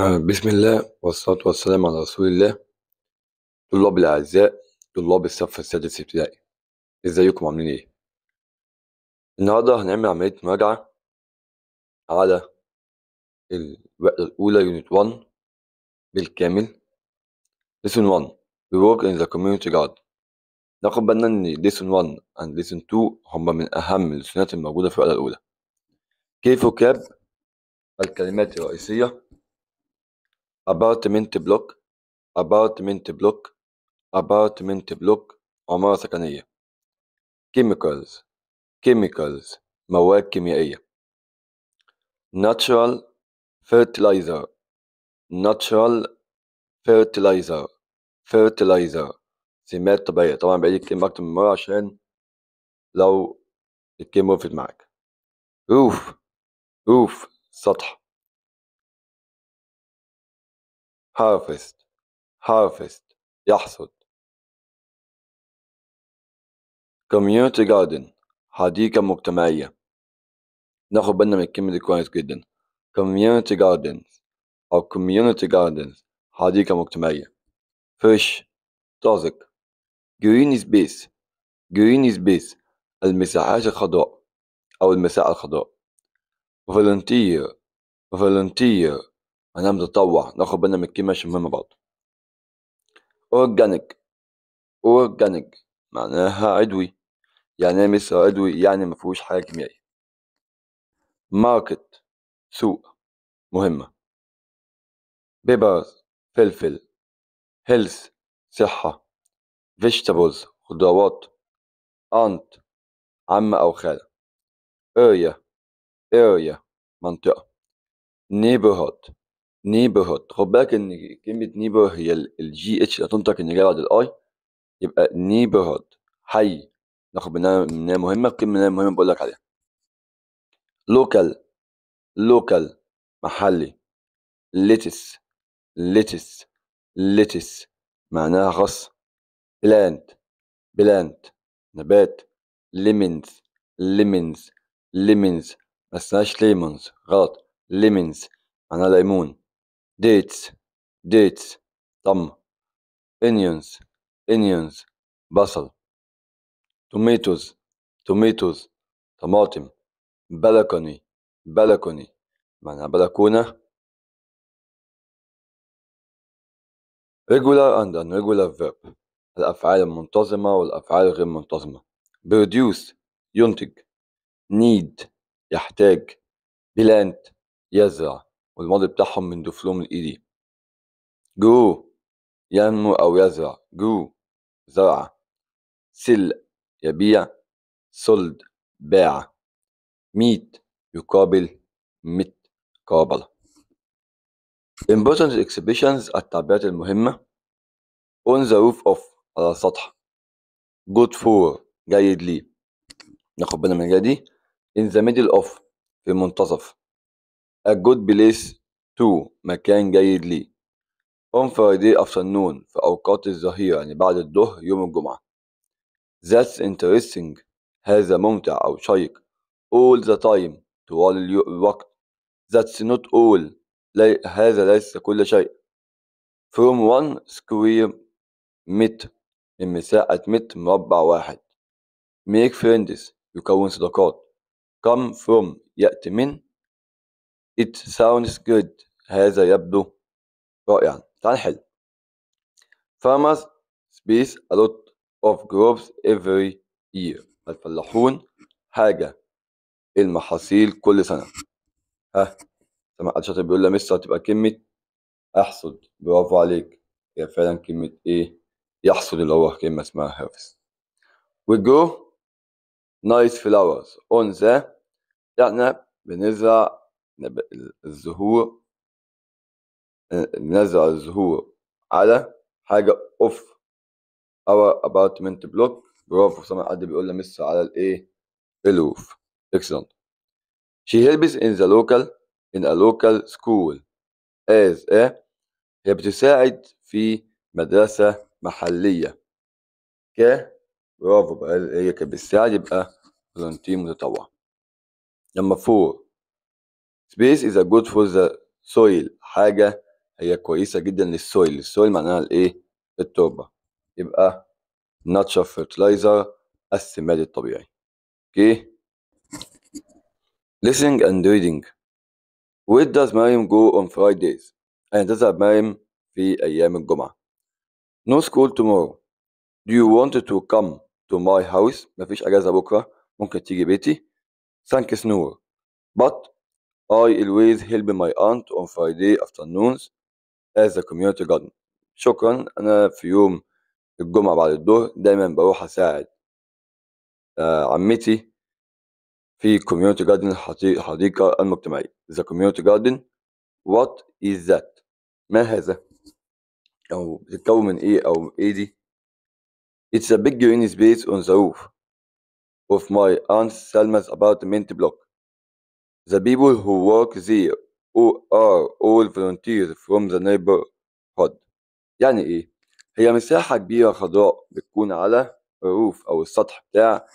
بسم الله والصلاة والسلام على رسول الله طلاب الأعزاء طلاب الصف السادس ابتدائي ازيكم عاملين ايه؟ النهاردة هنعمل عملية مراجعة على الوحدة الأولى يونت 1 بالكامل lesson 1 we work in the community garden ناخد بالنا إن lesson 1 and lesson 2 هما من أهم اللسونات الموجودة في الوحدة الأولى كيف كاب الكلمات الرئيسية apartment block apartment block apartment block عمارة سكنية chemicals chemicals مواد كيميائية natural fertilizer natural fertilizer fertilizer سمات طبيعية طبعا بعيد الكلمة أكتر من مرة عشان لو الكلمة وقفت معاك roof roof سطح harvest harvest يحصد community garden حديقة مجتمعية ناخد بالنا من الكلمة دي كويس جدا community gardens أو community gardens حديقة مجتمعية fresh طازج green space green space المساحات الخضراء أو المساحة الخضراء volunteer volunteer أنا متطوع ناخد بالنا من الكلمة عشان مهمة برضه organic organic معناها عضوي يعني ايه مصر عضوي يعني مفيهوش حاجة كيميائية ماركت سوق مهمة بيبرز فلفل هيلث صحة فيجيتابلز خضروات أنت عم أو خالة area area منطقة neighborhood neighborhood خد بالك إن كلمة neighbor هي الجي اتش اللي هتنطق إن جاية بعد الأي يبقى neighborhood حي ناخد منها منها مهمة الكلمة منها مهمة بقول لك عليها local local محلي lettuce lettuce lettuce معناها خاص plant plant نبات lemons lemons lemons ما اسمهاش lemons غلط lemons معناها ليمون dates dates طم onions onions بصل tomatoes tomatoes طماطم balcony balcony معناها بلكونة regular and irregular verb الأفعال المنتظمة والأفعال الغير منتظمة produce ينتج need يحتاج plant يزرع والماضي بتاعهم من دفلوم الإيدي grow ينمو أو يزرع grow زرع sell يبيع sold باع meet يقابل مت قابل important exhibitions التعبيرات المهمة on the roof of على السطح good for جيد لي ناخد بالنا من الجاية دي in the middle of في المنتصف a good place to مكان جيد لي on Friday afternoon في أوقات الظهيرة يعني بعد الظهر يوم الجمعة that's interesting هذا ممتع أو شيق all the time طوال اليو- الوقت that's not all لي هذا ليس كل شيء from one square meter من مساحة متر مربع واحد make friends يكون صداقات come from يأتي من it sounds good هذا يبدو رائعا تعال نحل farmers space a lot of crops every year الفلاحون حاجة المحاصيل كل سنة ها سمع حد شاطر بيقول لي مستر تبقى كلمة أحصد برافو عليك هي فعلا كلمة إيه يحصد اللي هو كلمة اسمها harvest we grow nice flowers on the يعني بنزرع نب- الزهور نزرع الزهور على حاجة اوف our apartment block برافو سامع حد بيقول لي مس على الايه الروف excellent she helps in the local in a local school as a هي بتساعد في مدرسة محلية ك برافو بقى هي كانت بتساعد يبقى volunteer متطوع لما فور space is a good for the soil حاجة هي كويسة جدا للسويل السويل معناها الايه التربة يبقى natural fertilizer السماد الطبيعي اوكي listening and reading where does مريم go on Fridays أين تذهب مريم في أيام الجمعة no school tomorrow do you want to come to my house مفيش أجازة بكرة ممكن تيجي بيتي thanks نور but I always help my aunt on Friday afternoons as a community garden شكرا أنا في يوم الجمعة بعد الظهر دايما بروح أساعد آه، عمتي في community garden الحديقة المجتمعية the community garden what is that ما هذا أو بتتكون من إيه أو إيه دي it's a big green space on the roof of my aunt Salma's apartment block the people who work there are all volunteers from the neighborhood يعني إيه هي مساحة كبيرة خضراء بتكون على الروف أو السطح بتاع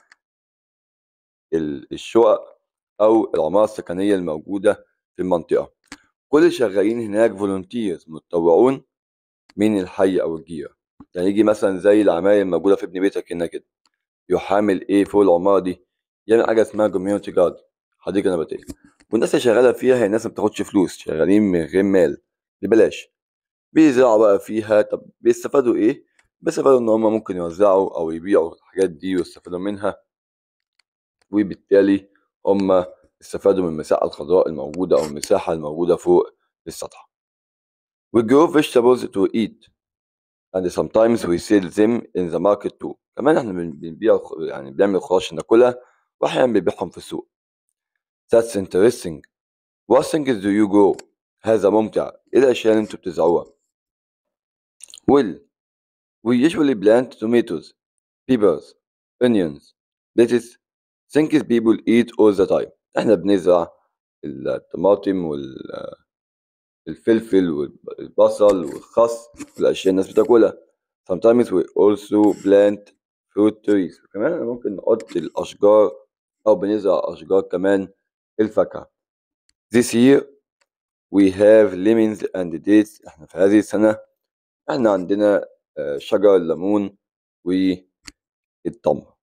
الشقق أو العمارة السكنية الموجودة في المنطقة كل شغالين هناك فولونتيرز متطوعون من الحي أو الجيرة يعني يجي مثلا زي العماير الموجودة في ابن بيتك هنا كده يحامل إيه فوق العمارة دي يعمل حاجة اسمها كوميونتي جارد حديقة نباتية والناس اللي شغالة فيها هي ناس ما بتاخدش فلوس شغالين من غير مال ببلاش بيزرعوا بقى فيها طب بيستفادوا إيه؟ بيستفادوا إن هما ممكن يوزعوا أو يبيعوا الحاجات دي ويستفادوا منها وبالتالي هم استفادوا من المساحة الخضراء الموجودة أو المساحة الموجودة فوق السطح. We grow vegetables to eat and sometimes we sell them in the market too. كمان احنا بنبيع يعني بنعمل خضار عشان ناكلها واحيانا بنبيعهم في السوق. That's interesting. What things do you grow? هذا ممتع. ايه الأشياء اللي انتوا بتزرعوها؟ Well, we usually plant tomatoes, peppers, onions, lettuce, things people eat all the time احنا بنزرع الطماطم والفلفل والبصل والخس والاشياء الناس بتاكلها sometimes we also plant fruit trees كمان ممكن نحط الاشجار او بنزرع اشجار كمان الفاكهه this year we have lemons and dates احنا في هذه السنه احنا عندنا شجر الليمون والتمر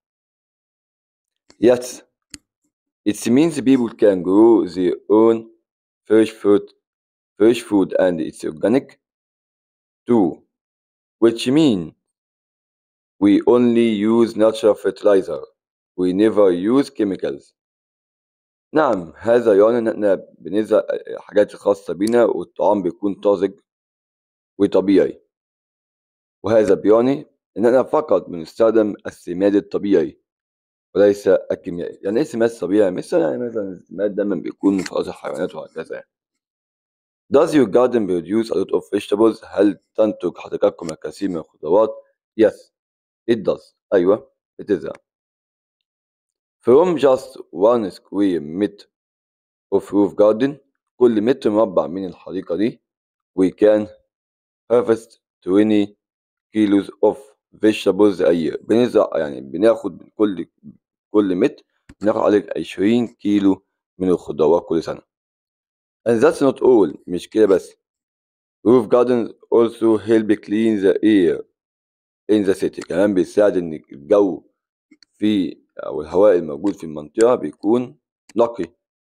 Yes, it means people can grow their own fresh food, fresh food and it's organic too, which means we only use natural fertilizer. We never use chemicals. نعم هذا يعني إن إحنا بنزرع حاجات خاصة بينا والطعام بيكون طازج وطبيعي وهذا بيعني إننا فقط بنستخدم السماد الطبيعي وليس الكيميائي يعني ايه سماد طبيعي مثلا يعني مثلا السماد دايما بيكون من فوائد الحيوانات وهكذا يعني Does your garden produce a lot of vegetables؟ هل تنتج حديقتكم الكثير من الخضروات؟ Yes, it does. أيوة بتزرع. From just one square meter of roof garden كل متر مربع من الحديقة دي we can harvest 20 kilos of vegetables a year بنزرع يعني بناخد من كل كل متر بناخد عليك 20 كيلو من الخضروات كل سنة and that's not all مش كده بس roof gardens also help clean the air in the city كمان بيساعد ان الجو في او الهواء الموجود في المنطقة بيكون نقي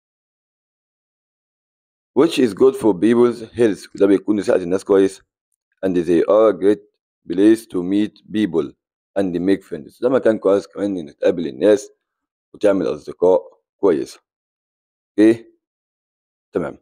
which is good for people's health وده بيكون يساعد الناس كويس and they are a great place to meet people and make friends ده مكان كويس كمان انك تقابل الناس وتعمل اصدقاء كويسة اوكي تمام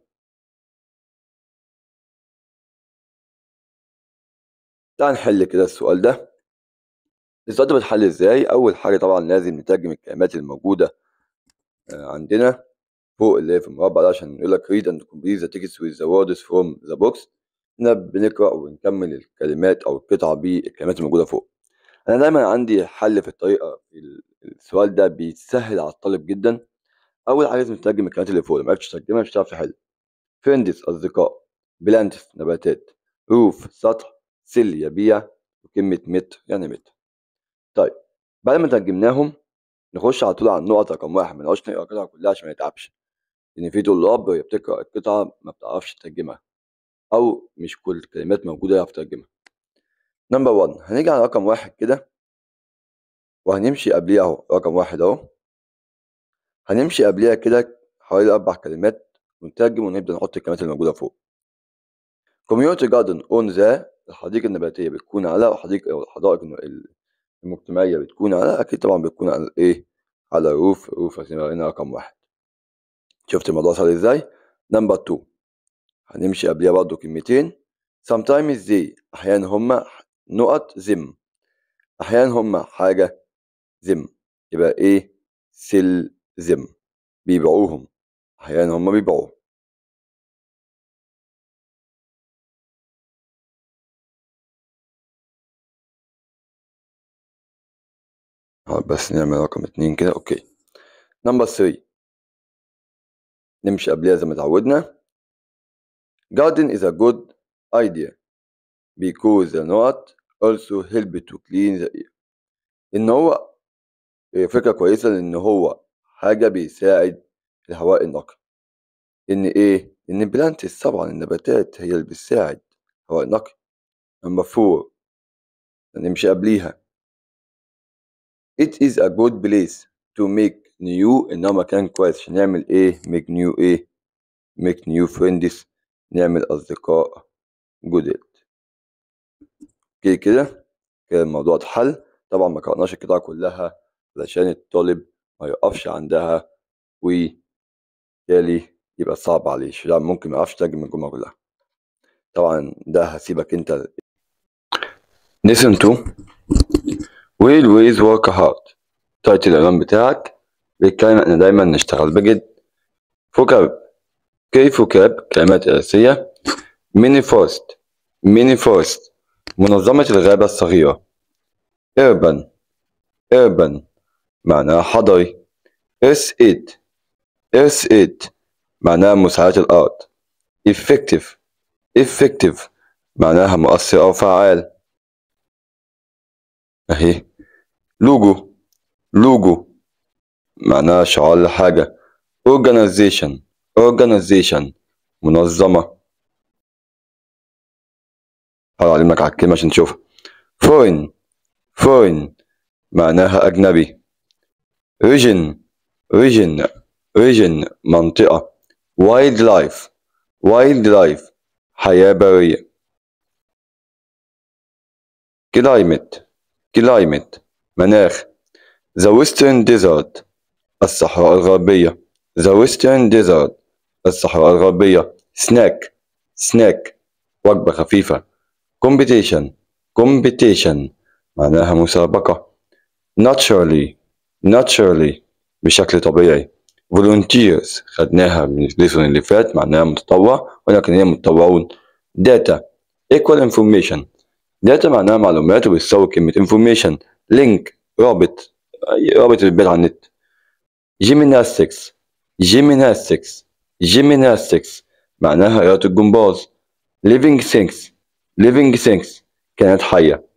تعال نحل كده السؤال ده السؤال ده بيتحل ازاي اول حاجة طبعا لازم نترجم الكلمات الموجودة عندنا فوق اللي هي في المربع ده عشان يقول لك read and complete the text with the words from the box هنا بنقرأ ونكمل الكلمات أو القطعة بالكلمات الموجودة فوق أنا دايما عندي حل في الطريقة في السؤال ده بيسهل على الطالب جدا أول حاجة لازم تترجم الكلمات اللي فوق لو معرفتش تترجمها مش هتعرف تحل فريندز أصدقاء بلانتس نباتات روف سطح سل يبيع وكلمة متر يعني متر طيب بعد ما ترجمناهم نخش على طول على النقط رقم واحد ما نقعدش نقرا القطعة كلها عشان ما نتعبش لأن في طلاب وهي بتقرا القطعة ما بتعرفش تترجمها أو مش كل الكلمات موجودة يعرف يترجمها نمبر 1 هنيجي على رقم واحد كده وهنمشي قبليه أهو رقم واحد أهو هنمشي قبليها كده حوالي أربع كلمات ونترجم ونبدأ نحط الكلمات الموجودة فوق كوميونتي جاردن اون ذا الحديقة النباتية بتكون على وحديقة الحدائق المجتمعية بتكون على أكيد طبعا بتكون على إيه على روف روف هنا رقم واحد شفت الموضوع سهل إزاي نمبر 2 هنمشي قبلها برضه كلمتين sometimes they أحيانا هما نقط زم أحيانا هما حاجة زم يبقى إيه سل زم بيبيعوهم أحيانا هما بيبيعوهم بس نعمل رقم اتنين كده اوكي نمبر 3 نمشي قبلها زي ما اتعودنا garden is a good idea because the not also help to clean the air ان هو فكرة كويسة لان هو حاجة بيساعد الهواء النقي ان ايه ان البلانتس طبعا النباتات هي اللي بتساعد الهواء النقي نمبر 4 نمشي قبليها it is a good place to make new إنه مكان كويس عشان نعمل إيه make new إيه make new friends نعمل أصدقاء جدد أوكي كده كده الموضوع اتحل طبعا ما قرأناش القطعة كلها علشان الطالب ما يقفش عندها وبالتالي يبقى صعب عليه عشان ممكن ما يعرفش يترجم الجملة كلها طبعا ده هسيبك انت listen to will always work hard تايتل العنوان بتاعك بيتكلم ان دايما نشتغل بجد فوكاب كيف فوكاب كلمات أساسية ميني فورست ميني فورست منظمة الغابة الصغيرة urban urban معناها حضري earth aid earth aid معناها مساعدة الأرض effective effective معناها مؤثر أو فعال أهي لوجو لوجو معناها شعار لحاجة organization organization منظمة هعلمك على الكلمة عشان تشوفها foreign foreign معناها أجنبي region region region منطقة wildlife wildlife حياة برية climate climate مناخ the western desert الصحراء الغربية the western desert الصحراء الغربية snack snack وجبة خفيفة competition competition معناها مسابقة naturally naturally بشكل طبيعي volunteers خدناها من الليسون اللي فات معناها متطوع ولكن هي متطوعون data equal information data معناها معلومات وبتساوي كلمة information link رابط رابط البيت على النت gymnastics gymnastics gymnastics معناها رياضة الجمباز living things living things كانت حية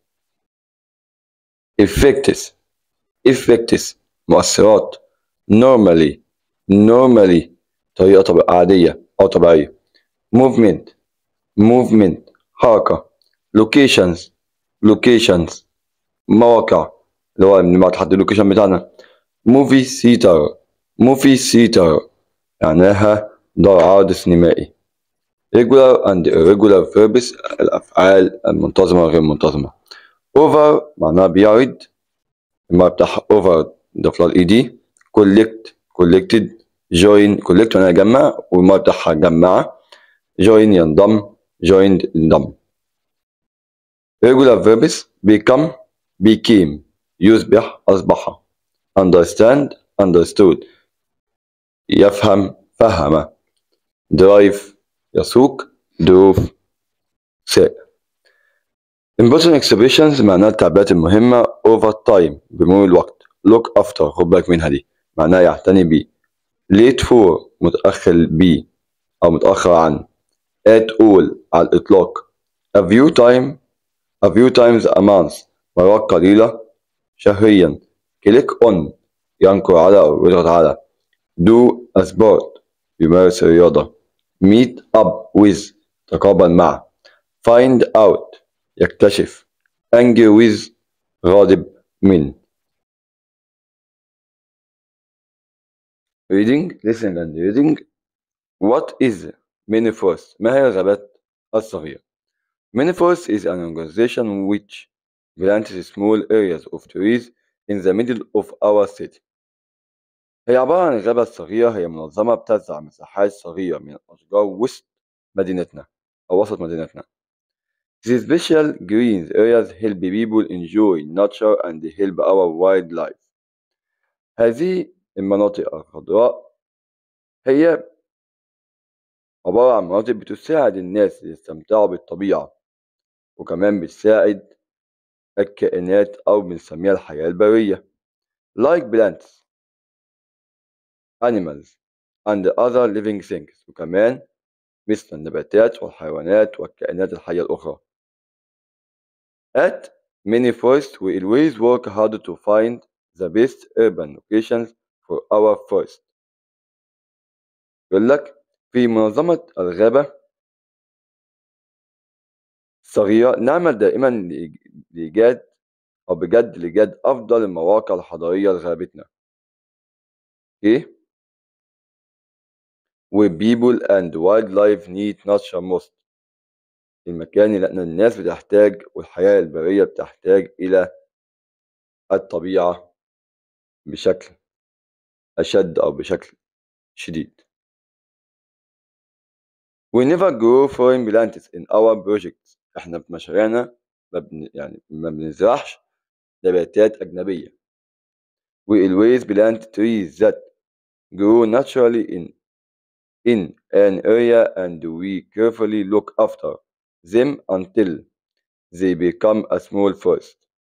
effects effects مؤثرات normally normally طريقة طب... عادية أو طبيعية movement movement حركة locations locations مواقع اللي هو بنبعت لحد اللوكيشن بتاعنا موفي سيتر موفي سيتر معناها دار عرض سينمائي regular and irregular verbs الأفعال المنتظمة وغير المنتظمة over معناها بيعرض المعنى بتاعها over ضاف لها الاي دي collect collected join collect معناها جمع والمعنى بتاعها جمع join ينضم joined انضم regular verbs become became يصبح أصبح understand understood يفهم فهم drive يسوق drove ساق important expressions معناها التعبيرات المهمة over time بمرور الوقت look after خد بالك منها دي معناها يعتني بيه late for متأخر بيه أو متأخر عن at all على الإطلاق a few time a few times a month مرات قليلة شهريا كليك اون ينقر على أو يضغط على do a sport يمارس الرياضة meet up with تقابل مع find out يكتشف angry with غاضب من reading listening and reading what is many forest ما هي الغابات الصغيرة many forest is an organization which grants small areas of trees in the middle of our city هي عبارة عن الغابة الصغيرة هي منظمة بتزرع مساحات صغيرة من الأشجار وسط مدينتنا أو وسط مدينتنا These special green areas help people enjoy nature and help our wildlife هذه المناطق الخضراء هي عبارة عن مناطق بتساعد الناس يستمتعوا بالطبيعة وكمان بتساعد الكائنات أو بنسميها الحياة البرية like plants animals and other living things وكمان مثل النباتات والحيوانات والكائنات الحية الأخرى At many forests we always work hard to find the best urban locations for our forest يقول لك في منظمة الغابة الصغيرة نعمل دائما لإيجاد أو بجد لإيجاد أفضل المواقع الحضرية لغابتنا إيه؟ where people and wildlife need nature most المكان اللي احنا الناس بتحتاج والحياة البرية بتحتاج إلى الطبيعة بشكل أشد أو بشكل شديد We never grow foreign plants in our projects احنا في مشاريعنا ما بن... يعني ما بنزرعش نباتات أجنبية We always plant trees that grow naturally in in an area and we carefully look after them until they become a small forest.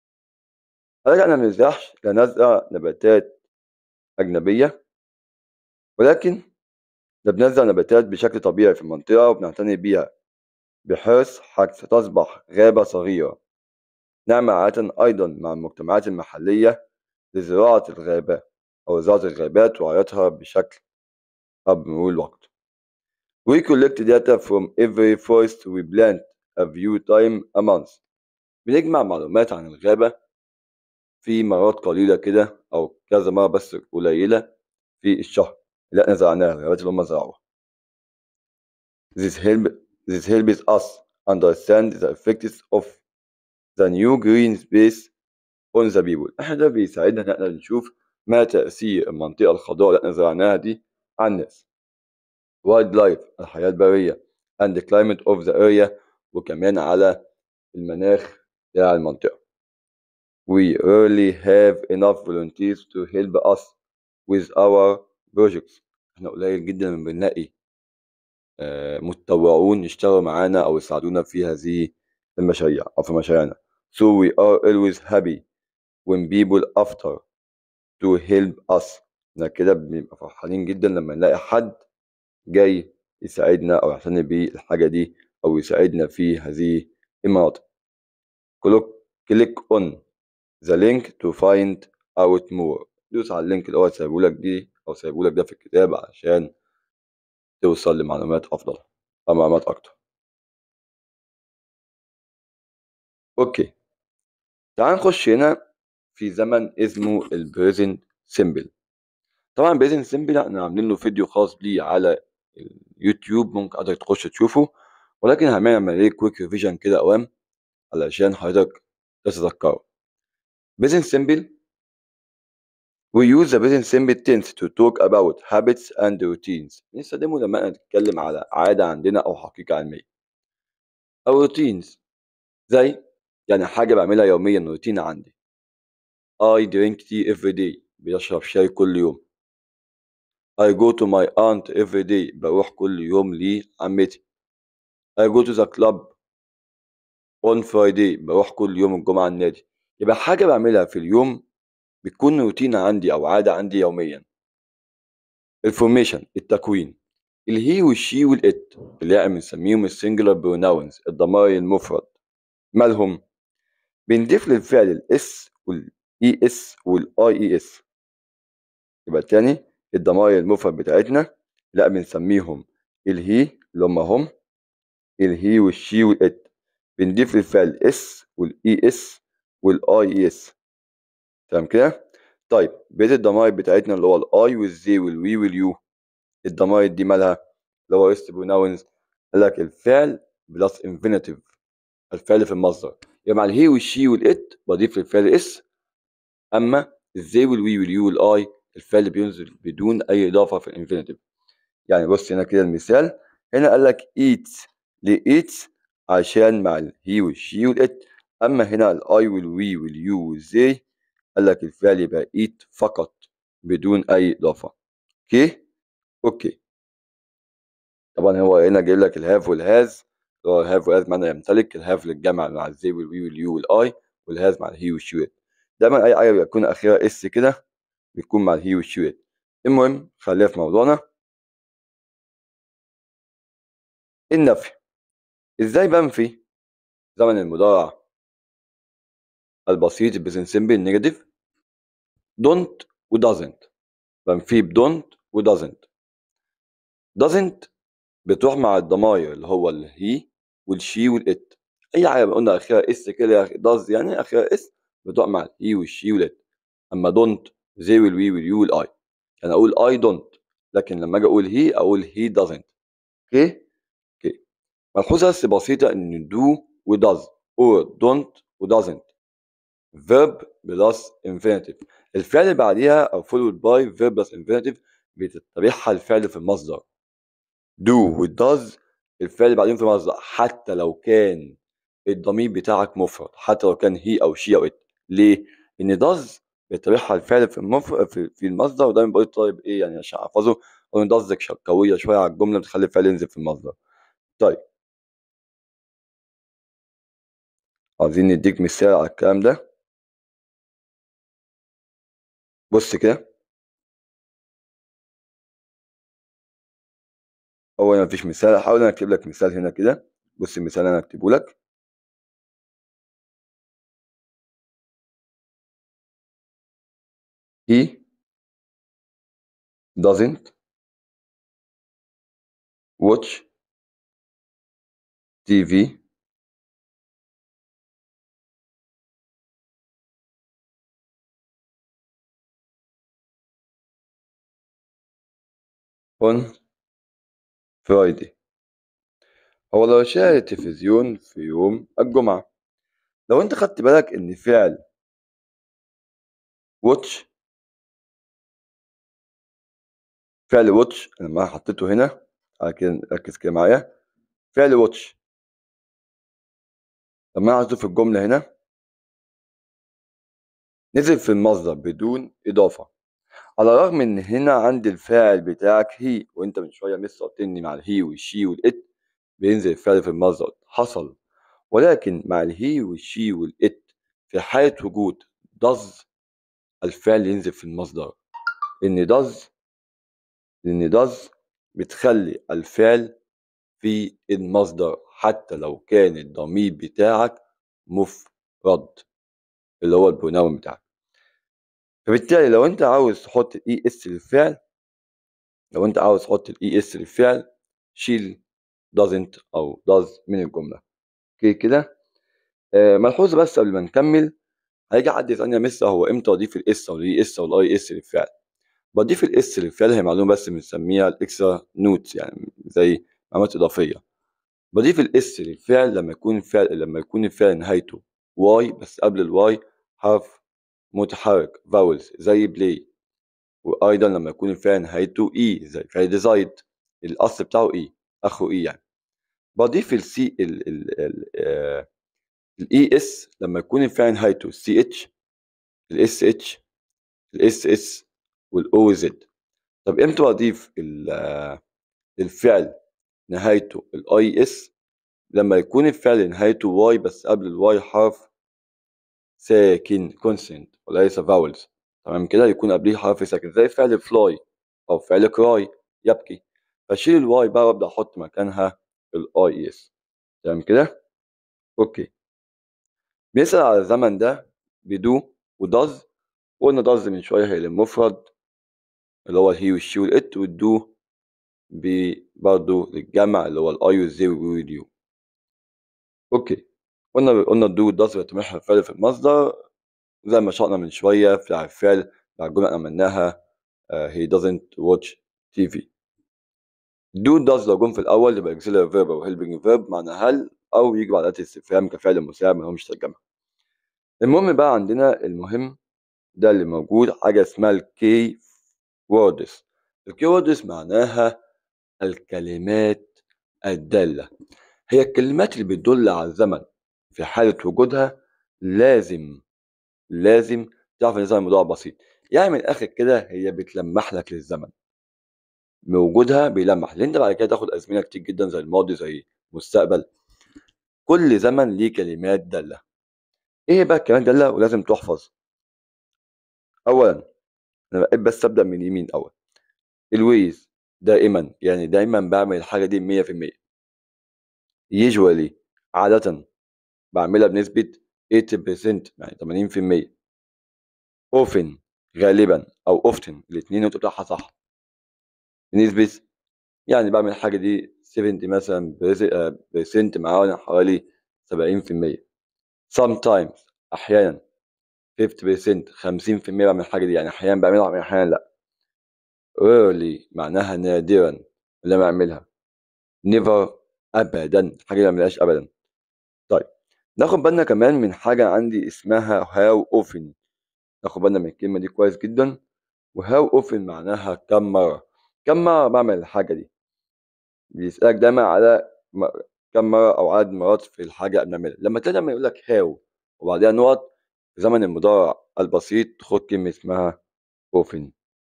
قال احنا ما بنزرعش لا نزرع نباتات أجنبية ولكن ده بنزرع نباتات بشكل طبيعي في المنطقة وبنعتني بيها بحيث حتى تصبح غابة صغيرة نعمل عادة أيضا مع المجتمعات المحلية لزراعة الغابة أو زراعة الغابات ورعايتها بشكل قبل مرور الوقت. We collect data from every forest we plant a few time a month. بنجمع معلومات عن الغابة في مرات قليلة كده أو كذا مرة بس قليلة في الشهر اللي احنا زرعناها الغابات اللي هم زرعوها. This help this helps us understand the effects of the new green space on the people. احنا ده بيساعدنا ان احنا نشوف ما تأثير المنطقة الخضراء اللي احنا زرعناها دي على الناس. وايلد لايف الحياة البرية and the climate of the area وكمان على المناخ بتاع المنطقة. We rarely have enough volunteers to help us with our projects. احنا قليل جدا من بنلاقي آه، متطوعون يشتغلوا معانا أو يساعدونا في هذه المشاريع أو في مشاريعنا. So we are always happy when people after to help us. احنا كده بنبقى فرحانين جدا لما نلاقي حد جاي يساعدنا أو يعتني بالحاجة دي أو يساعدنا في هذه المناطق. كليك on the link to find out more. دوس على اللينك اللي هو سايبهولك دي أو سايبهولك ده في الكتاب عشان توصل لمعلومات أفضل أو معلومات أكتر. أوكي تعال نخش هنا في زمن اسمه البريزنت سيمبل. طبعا بريزنت سيمبل احنا عاملين له فيديو خاص بيه على اليوتيوب ممكن حضرتك تخش تشوفه ولكن هنعمل عليه كويك ريفيجن كده اوام علشان حضرتك تتذكره. Present simple We use the present simple tense to talk about habits and routines. نستخدمه لما نتكلم على عادة عندنا أو حقيقة علمية. أو routines زي يعني حاجة بعملها يوميا روتين عندي. I drink tea every day. بشرب شاي كل يوم. I go to my aunt every day. بروح كل يوم لعمتي. I go to the club on Friday. بروح كل يوم الجمعة النادي. يبقى حاجة بعملها في اليوم بتكون روتين عندي أو عادة عندي يوميا. الفورميشن التكوين الهي والشي والإت اللي احنا بنسميهم السنجلر بروناونز الضمائر المفرد مالهم؟ بنضيف للفعل الاس والاي اس والاي اي اس يبقى تاني الضمائر المفرد بتاعتنا لا بنسميهم الهي اللي هم هم الهي والشي والات بنضيف للفعل اس والاي اس والاي اس تمام كده طيب بقيه الضمائر بتاعتنا اللي هو الاي والزي والوي واليو الضمائر دي مالها اللي هو اس بروناونز قال لك الفعل بلس انفينيتيف الفعل في المصدر يبقى مع الهي والشي والات بضيف للفعل اس اما الزي والوي واليو والاي الفعل بينزل بدون اي اضافه في الانفينيتيف يعني بص هنا كده المثال هنا قال لك eats ليه eats عشان مع الهي والشي والات اما هنا الاي والوي واليو والزي قال لك الفعل يبقى eat فقط بدون اي اضافه اوكي اوكي طبعا هو هنا جايب لك الهاف والهاز اللي هو الهاف والهاز معنى يمتلك الهاف للجمع مع الزي والوي واليو والاي والهاز مع الهي والشي والات دايما اي حاجه بيكون اخرها اس كده بيكون مع الهي والشي والات المهم خلينا في موضوعنا النفي ازاي بنفي زمن المضارع البسيط البريزنت سيمبل النيجاتيف don't و doesn't بنفيه ب don't و doesn't doesn't بتروح مع الضماير اللي هو الهي والشي والات اي حاجه قلنا اخرها اس كده does يعني اخرها اس بتروح مع الهي والشي والات اما don't زي والوي واليو والاي يعني اقول I don't لكن لما اجي اقول هي اقول he doesn't اوكي اوكي ملحوظه بس بسيطه ان do و does or don't و doesn't verb plus infinitive الفعل اللي بعديها او followed by verb plus infinitive بتتبعها الفعل في المصدر do و does الفعل اللي بعدين في المصدر حتى لو كان الضمير بتاعك مفرد حتى لو كان هي او شي او ات ليه؟ ان does بيتبعها الفعل في المفرد في, في المصدر ودايما بقول طيب ايه يعني عشان احفظه اقول does قويه شويه على الجمله بتخلي الفعل ينزل في المصدر طيب عايزين نديك مثال على الكلام ده بص كده هو هنا مفيش مثال هحاول انا اكتب لك مثال هنا كده بص المثال انا اكتبه لك he doesn't watch TV on Friday هو لو شاهد التلفزيون في يوم الجمعة لو انت خدت بالك ان فعل watch فعل watch لما حطيته هنا على كده ركز كده معايا فعل watch لما انا في الجملة هنا نزل في المصدر بدون إضافة على الرغم ان هنا عندي الفاعل بتاعك هي وانت من شويه مس قلتني مع الهي والشي والات بينزل الفعل في المصدر حصل ولكن مع الهي والشي والات في حاله وجود does الفعل ينزل في المصدر ان does لان does بتخلي الفعل في المصدر حتى لو كان الضمير بتاعك مفرد اللي هو البروناون بتاعك فبالتالي لو انت عاوز تحط الاي اس للفعل لو انت عاوز تحط الاي اس للفعل شيل doesn't او does من الجمله اوكي كده آه ملحوظه بس قبل ما نكمل هيجي حد يسالني يا مستر هو امتى اضيف الاس او الاي اس او الاي اس للفعل بضيف الاس للفعل هي معلومه بس بنسميها الاكسترا نوتس يعني زي معلومات اضافيه بضيف الاس للفعل لما يكون الفعل لما يكون الفعل نهايته واي بس قبل الواي حرف متحرك فاولز زي بلاي وايضا لما يكون الفعل نهايته اي زي فعل ديزايد الاصل بتاعه اي اخره اي يعني بضيف السي الاي اس لما يكون الفعل نهايته سي اتش الاس اتش الاس اس والاو زد طب امتى بضيف الفعل نهايته الاي اس لما يكون الفعل نهايته واي بس قبل الواي حرف ساكن كونسنت وليس فاولز تمام كده يكون قبليه حرف ساكن زي فعل فلاي او فعل كراي يبكي فشيل الواي بقى وابدا احط مكانها الاي اس تمام كده اوكي بيسأل على الزمن ده بدو وداز قلنا داز من شويه هي للمفرد اللي هو الهي والشي والات والدو برضه للجمع اللي هو الاي والزي والوي واليو اوكي قلنا قلنا الدو does بتمحها الفعل في المصدر زي ما شرحنا من شوية في الفعل بتاع الجملة اللي عملناها uh, he doesn't watch TV do does لو جم في الأول يبقى auxiliary verb أو helping verb معنى هل أو يجي بعد أداة استفهام كفعل مساعد ما همش ترجمة المهم بقى عندنا المهم ده اللي موجود حاجة اسمها الكي ووردز الكي ووردز معناها الكلمات الدالة هي الكلمات اللي بتدل على الزمن في حالة وجودها لازم لازم تعرف ان الزمن موضوع بسيط يعني من الاخر كده هي بتلمح لك للزمن وجودها بيلمح لان انت بعد كده تاخد ازمنه كتير جدا زي الماضي زي المستقبل كل زمن ليه كلمات داله ايه بقى الكلمات داله ولازم تحفظ اولا انا بحب بس ابدا من يمين اول الويز دائما يعني دايما بعمل الحاجه دي 100% usually عاده بعملها بنسبه 80% يعني 80% often غالبا او often الاثنين انت بتاعها صح بنسبة يعني بعمل الحاجة دي 70 مثلا برسنت معانا حوالي 70% sometimes أحيانا 50% 50% بعمل الحاجة دي يعني أحيانا بعملها أحيانا لأ rarely معناها نادرا لما أعملها never أبدا حاجة ما بعملهاش أبدا طيب ناخد بالنا كمان من حاجة عندي اسمها how often ناخد بالنا من الكلمة دي كويس جدا وهاو often معناها كم مرة كم مرة بعمل الحاجة دي بيسألك دايما على كم مرة أو عدد مرات في الحاجة اللي بنعملها لما تلاقي لما يقول لك هاو وبعدها نقط في زمن المضارع البسيط خد كلمة اسمها often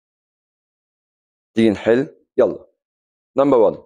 تيجي نحل يلا نمبر 1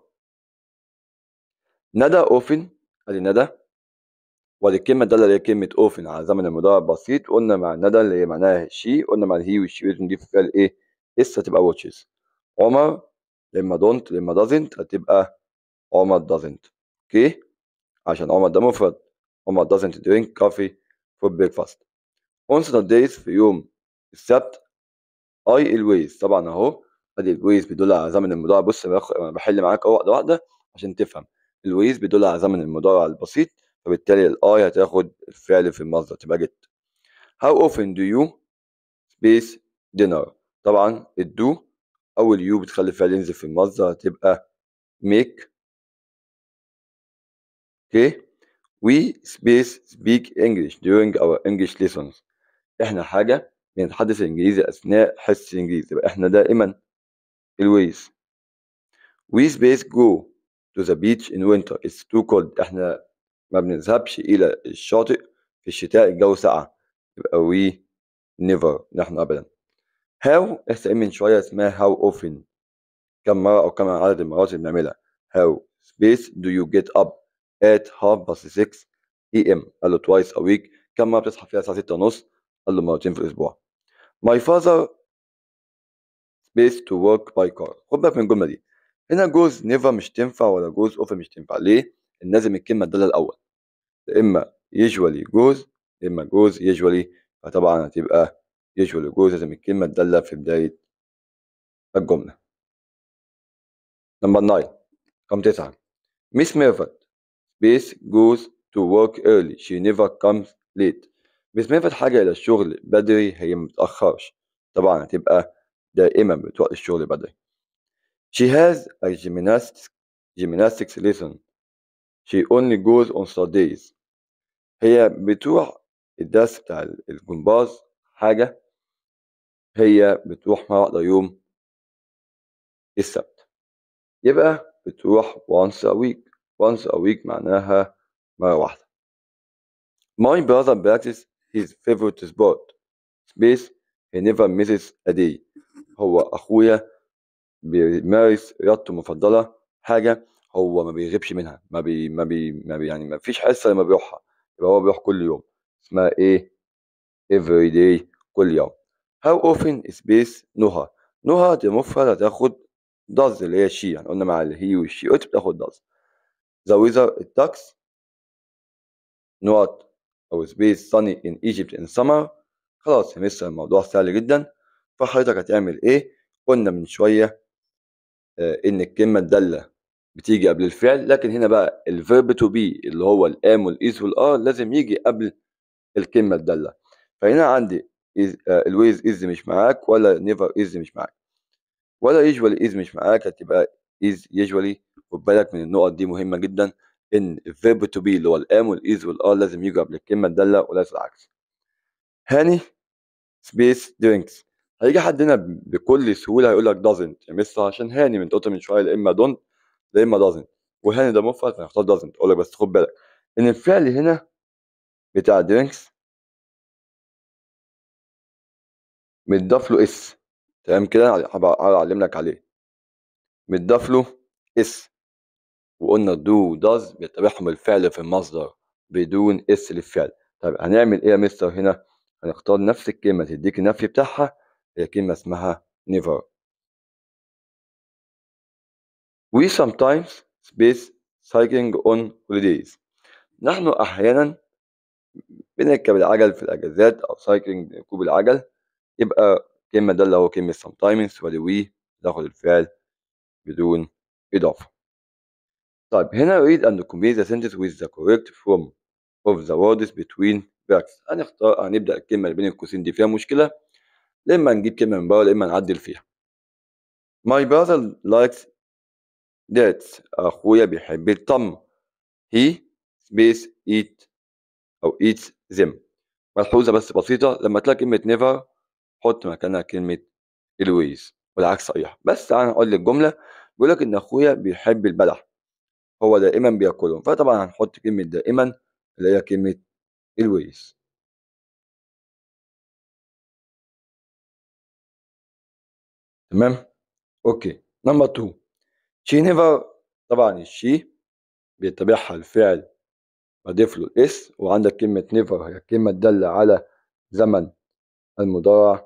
ندى often ادي ندى وادي الكلمة الدالة اللي هي كلمة often على زمن المضارع البسيط قلنا مع ندى اللي هي معناها شي قلنا مع الهي والشي لازم نجيب فعل ايه اس هتبقى watches عمر لما don't لما doesn't هتبقى عمر doesn't اوكي عشان عمر ده مفرد عمر doesn't drink coffee for breakfast on Saturdays في يوم السبت I always طبعا اهو ادي الويز بيدل على زمن المضارع بص انا بحل معاك اهو واحده واحده عشان تفهم الويز بيدل على زمن المضارع البسيط فبالتالي الاي هتاخد الفعل في المصدر تبقى جيت how often do you space dinner طبعا الدو اول يو بتخلي الفعل ينزل في المصدر هتبقى make اوكي we space speak English during our English lessons احنا حاجه بنتحدث الانجليزي اثناء حصه الانجليزي يبقى احنا دائما الويز we space go to the beach in winter it's too cold احنا ما بنذهبش الى الشاطئ في الشتاء الجو ساقع يبقى we never نحن ابدا how احنا من شويه اسمها how often كم مره او كم عدد المرات اللي بنعملها how space do you get up at half past 6 am قال له twice a week كم مره بتصحى فيها الساعه 6 ونص قال له مرتين في الاسبوع my father space to work by car خد بالك من الجمله دي هنا جوز نيفر مش تنفع ولا جوز اوفر مش تنفع ليه؟ لازم الكلمه الداله الاول يا اما يجولي جوز يا اما جوز يجولي فطبعا هتبقى يجولي جوز لازم الكلمه الداله في بدايه الجمله نمبر 9 رقم 9 ميس ميرفت سبيس goes to work early she never comes late ميس ميرفت حاجه الى الشغل بدري هي ما بتاخرش طبعا هتبقى دائما بتروح الشغل بدري She has a gymnastics, gymnastics lesson. She only goes on Saturdays. هي بتروح الدرس بتاع الجمباز حاجة هي بتروح مرة واحدة يوم السبت يبقى بتروح once a week once a week معناها مرة واحدة My brother practices his favorite sport space he never misses a day هو أخويا بيمارس رياضته المفضلة حاجة هو ما بيغيبش منها ما بي ما بي ما بي يعني ما فيش حصة لما بيروحها يبقى هو بيروح كل يوم اسمها ايه every day كل يوم how often space نهى نهى دي مفرد هتاخد does اللي هي شي يعني قلنا مع الهي والشي قلت بتاخد does the weather الطقس نوت أو space sunny in Egypt in summer خلاص يا مستر الموضوع سهل جدا فحضرتك هتعمل ايه قلنا من شوية ان الكلمه الداله بتيجي قبل الفعل لكن هنا بقى الفيرب تو بي اللي هو الام والايز والار لازم يجي قبل الكلمه الداله فهنا عندي الويز از مش معاك ولا نيفر از مش معاك ولا يجوالي از مش معاك هتبقى از يجوالي خد بالك من النقط دي مهمه جدا ان الفيرب تو بي اللي هو الام والايز والار لازم يجوا قبل الكلمه الداله وليس العكس هاني سبيس درينكس هيجي حد هنا بكل سهوله هيقول لك doesn't يا مستر عشان هاني من قلت من شويه يا اما don't يا اما doesn't وهاني ده مفرد فهنختار doesn't اقول لك بس خد بالك ان الفعل هنا بتاع درينكس متضاف له اس تمام كده هعلم لك عليه متضاف له اس وقلنا دو داز بيتبعهم الفعل في المصدر بدون اس للفعل طيب هنعمل ايه يا مستر هنا هنختار نفس الكلمه تديك النفي بتاعها هي كلمه اسمها never we sometimes space cycling on holidays نحن احيانا بنركب العجل في الاجازات او سايكلينج ركوب العجل يبقى كلمة ده اللي هو كلمة sometimes ولا we تاخد الفعل بدون إضافة. طيب هنا أريد أن complete the sentence with the correct form of the words between brackets هنختار هنبدأ الكلمة اللي بين القوسين دي فيها مشكلة يا إما نجيب كلمة من بره يا إما نعدل فيها. My brother likes dates أخويا بيحب التمر. He space eat أو eats them. ملحوظة بس بسيطة لما تلاقي كلمة never حط مكانها كلمة الويز والعكس صحيح بس تعالى نقول الجملة بيقول لك إن أخويا بيحب البلح هو دائما بياكلهم فطبعا هنحط كلمة دائما اللي هي كلمة الويز تمام اوكي نمبر 2 شي نيفر طبعا الشي بيتبعها الفعل بضيف له الاس وعندك كلمة نيفر هي الكلمة الدالة على زمن المضارع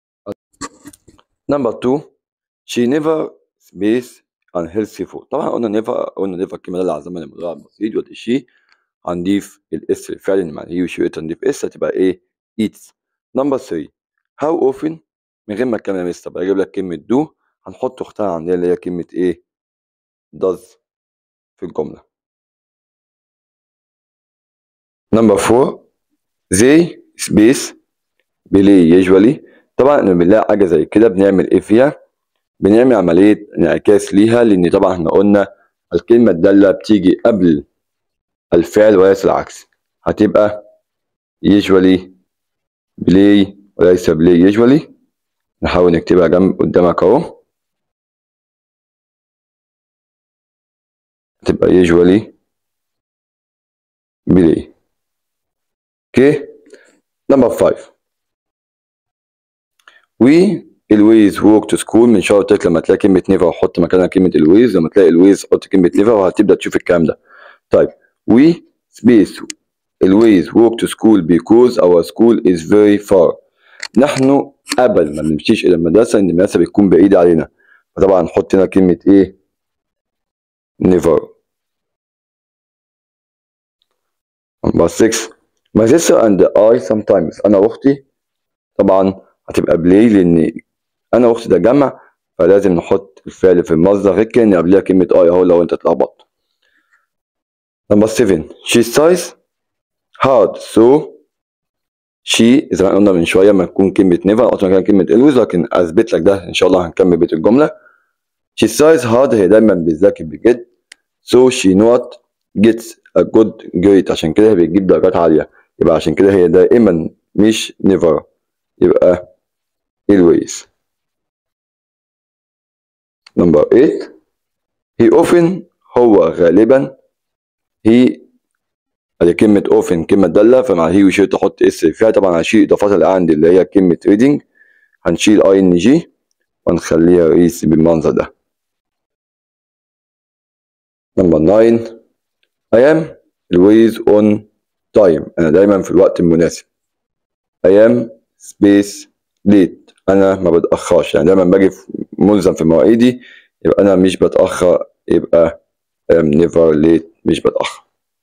نمبر 2 she never space unhealthy food طبعا قلنا never قلنا never الكلمة دالة على زمن المضارع البسيط ولا شي هنضيف الاس الفعل اللي مع هي وشي هنضيف اس هتبقى ايه eats نمبر 3 how often من غير ما اتكلم يا مستر بجيب لك كلمة do هنحط اختها عندنا اللي هي كلمة ايه does في الجملة نمبر 4 they space بلاي usually طبعا لما بنلاقي حاجة زي كده بنعمل ايه فيها بنعمل عملية انعكاس ليها لأن طبعا احنا قلنا الكلمة الدالة بتيجي قبل الفعل وليس العكس هتبقى usually play وليس play usually نحاول نكتبها جنب قدامك اهو هتبقى usually play اوكي نمبر 5 we always walk to school من شهر قلت لك لما تلاقي كلمة نيفر حط مكانها كلمة الويز لما تلاقي الويز حط كلمة نيفر وهتبدأ تشوف الكلام ده طيب we space always walk to school because our school is very far نحن أبدا ما بنمشيش إلى المدرسة إن المدرسة بتكون بعيدة علينا فطبعا نحط هنا كلمة إيه never number 6 my sister and I sometimes أنا وأختي طبعا هتبقى بلاي لان انا واختي ده جمع فلازم نحط الفعل في المصدر غير كده ان قبلها كلمه اي اهو لو انت اتلخبطت نمبر 7 she size hard so she زي ما قلنا من شويه ما تكون كلمه نيفر قلت مكان كلمه الويز لكن اثبت لك ده ان شاء الله هنكمل بيت الجمله she size hard هي دايما بتذاكر بجد so she not gets a good grade عشان كده هي بتجيب درجات عاليه يبقى عشان كده هي دائما مش never يبقى always number 8 he often هو غالبا he ادي كلمة often كلمة دالة فمع هي وشي تحط اس فيها طبعا هنشيل الاضافات اللي عندي اللي هي كلمة reading هنشيل اي ان جي ونخليها ريس بالمنظر ده نمبر 9 I am always on time انا دايما في الوقت المناسب I am space late انا ما بتاخرش يعني دايما باجي ملزم في مواعيدي يبقى انا مش بتاخر يبقى am never late مش بتاخر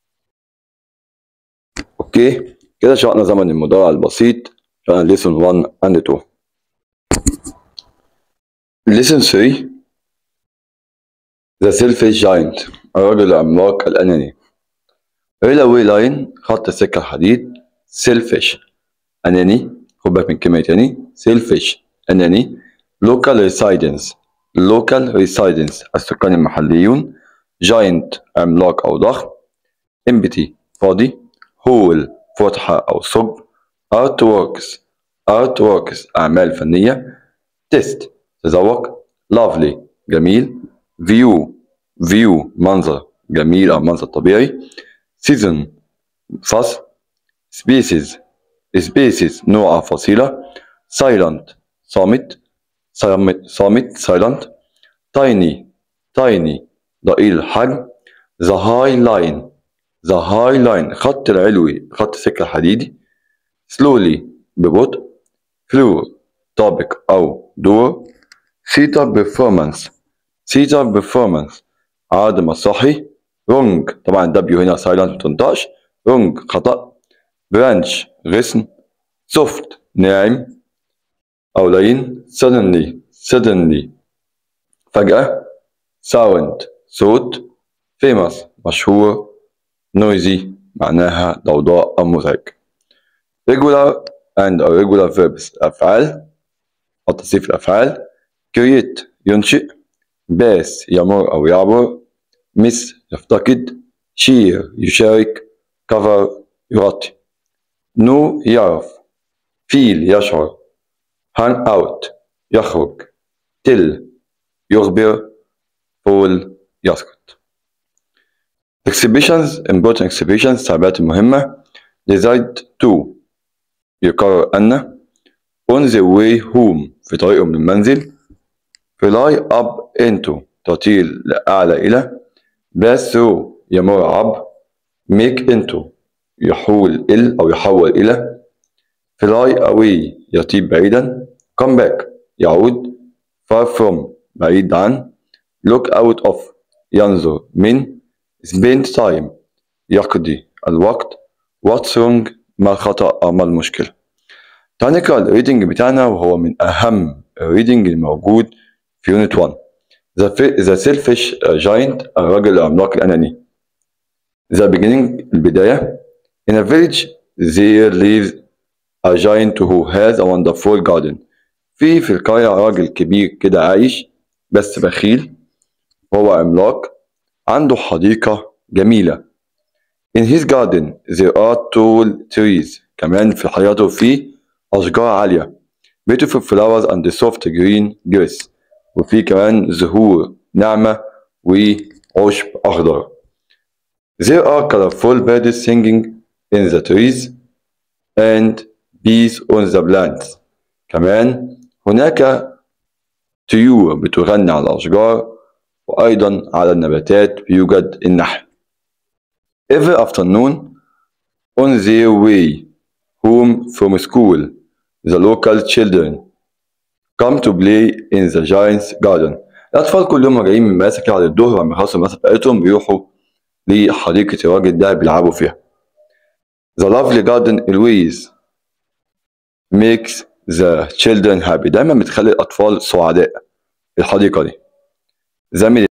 اوكي كده شرحنا زمن المضارع البسيط شرحنا lesson 1 and 2 lesson 3 The Selfish Giant الرجل العملاق الأناني Railway line خط السكة الحديد Selfish أناني خد بالك من كلمة تاني Selfish أناني Local residents Local residents السكان المحليون Giant عملاق أو ضخم Empty فاضي Hole فتحة أو ثقب Artworks Artworks أعمال فنية Test تذوق Lovely جميل View View منظر جميل أو منظر طبيعي Season فصل Species Species نوع أو فصيلة Silent صامت صامت صامت Silent Tiny Tiny ضئيل الحجم The High Line The High Line خط العلوي خط السكة الحديدي Slowly ببطء Floor طابق أو دور Theater Performance Theater Performance عرض مسرحي Wrong طبعا الدبليو هنا سايلنت متنطقش Wrong خطأ Branch غصن Soft ناعم أو لين Suddenly Suddenly فجأة Sound صوت Famous مشهور Noisy معناها ضوضاء أو مزعج Regular and irregular verbs أفعال أو تصريف الأفعال create ينشئ باس يمر أو يعبر miss يفتقد share يشارك cover يغطي know يعرف feel يشعر hang out يخرج tell يخبر fall يسكت exhibitions important exhibitions تعبيرات مهمة decide to يقرر أن on the way home في طريقه من المنزل fly up into تطير لأعلى إلى pass through يمر عبر make into يحول إل أو يحول إلى fly away يطير بعيدا come back يعود far from بعيد عن look out of ينظر من spend time يقضي الوقت what's wrong ما الخطأ أو ما المشكلة تعال نقرأ الريدنج بتاعنا وهو من أهم الريدنج الموجود في يونت 1 The, the Selfish Giant الرجل العملاق الأناني The beginning البداية In a village there lives a giant who has a wonderful garden في في القرية راجل كبير كده عايش بس بخيل هو عملاق عنده حديقة جميلة In his garden there are tall trees كمان في حياته في أشجار عالية beautiful flowers and soft green grass وفي كمان زهور ناعمة وعشب أخضر There are colorful birds singing in the trees and bees on the plants كمان هناك طيور بتغني على الأشجار وأيضا على النباتات يوجد النحل Every afternoon on their way home from school the local children come to play in the giant's garden الأطفال كل يوم راجعين من المدرسة كده على الظهر لما يخلصوا المدرسة بتاعتهم بيروحوا لحديقة الراجل ده بيلعبوا فيها The lovely garden always makes the children happy دايما بتخلي الأطفال سعداء الحديقة دي زميل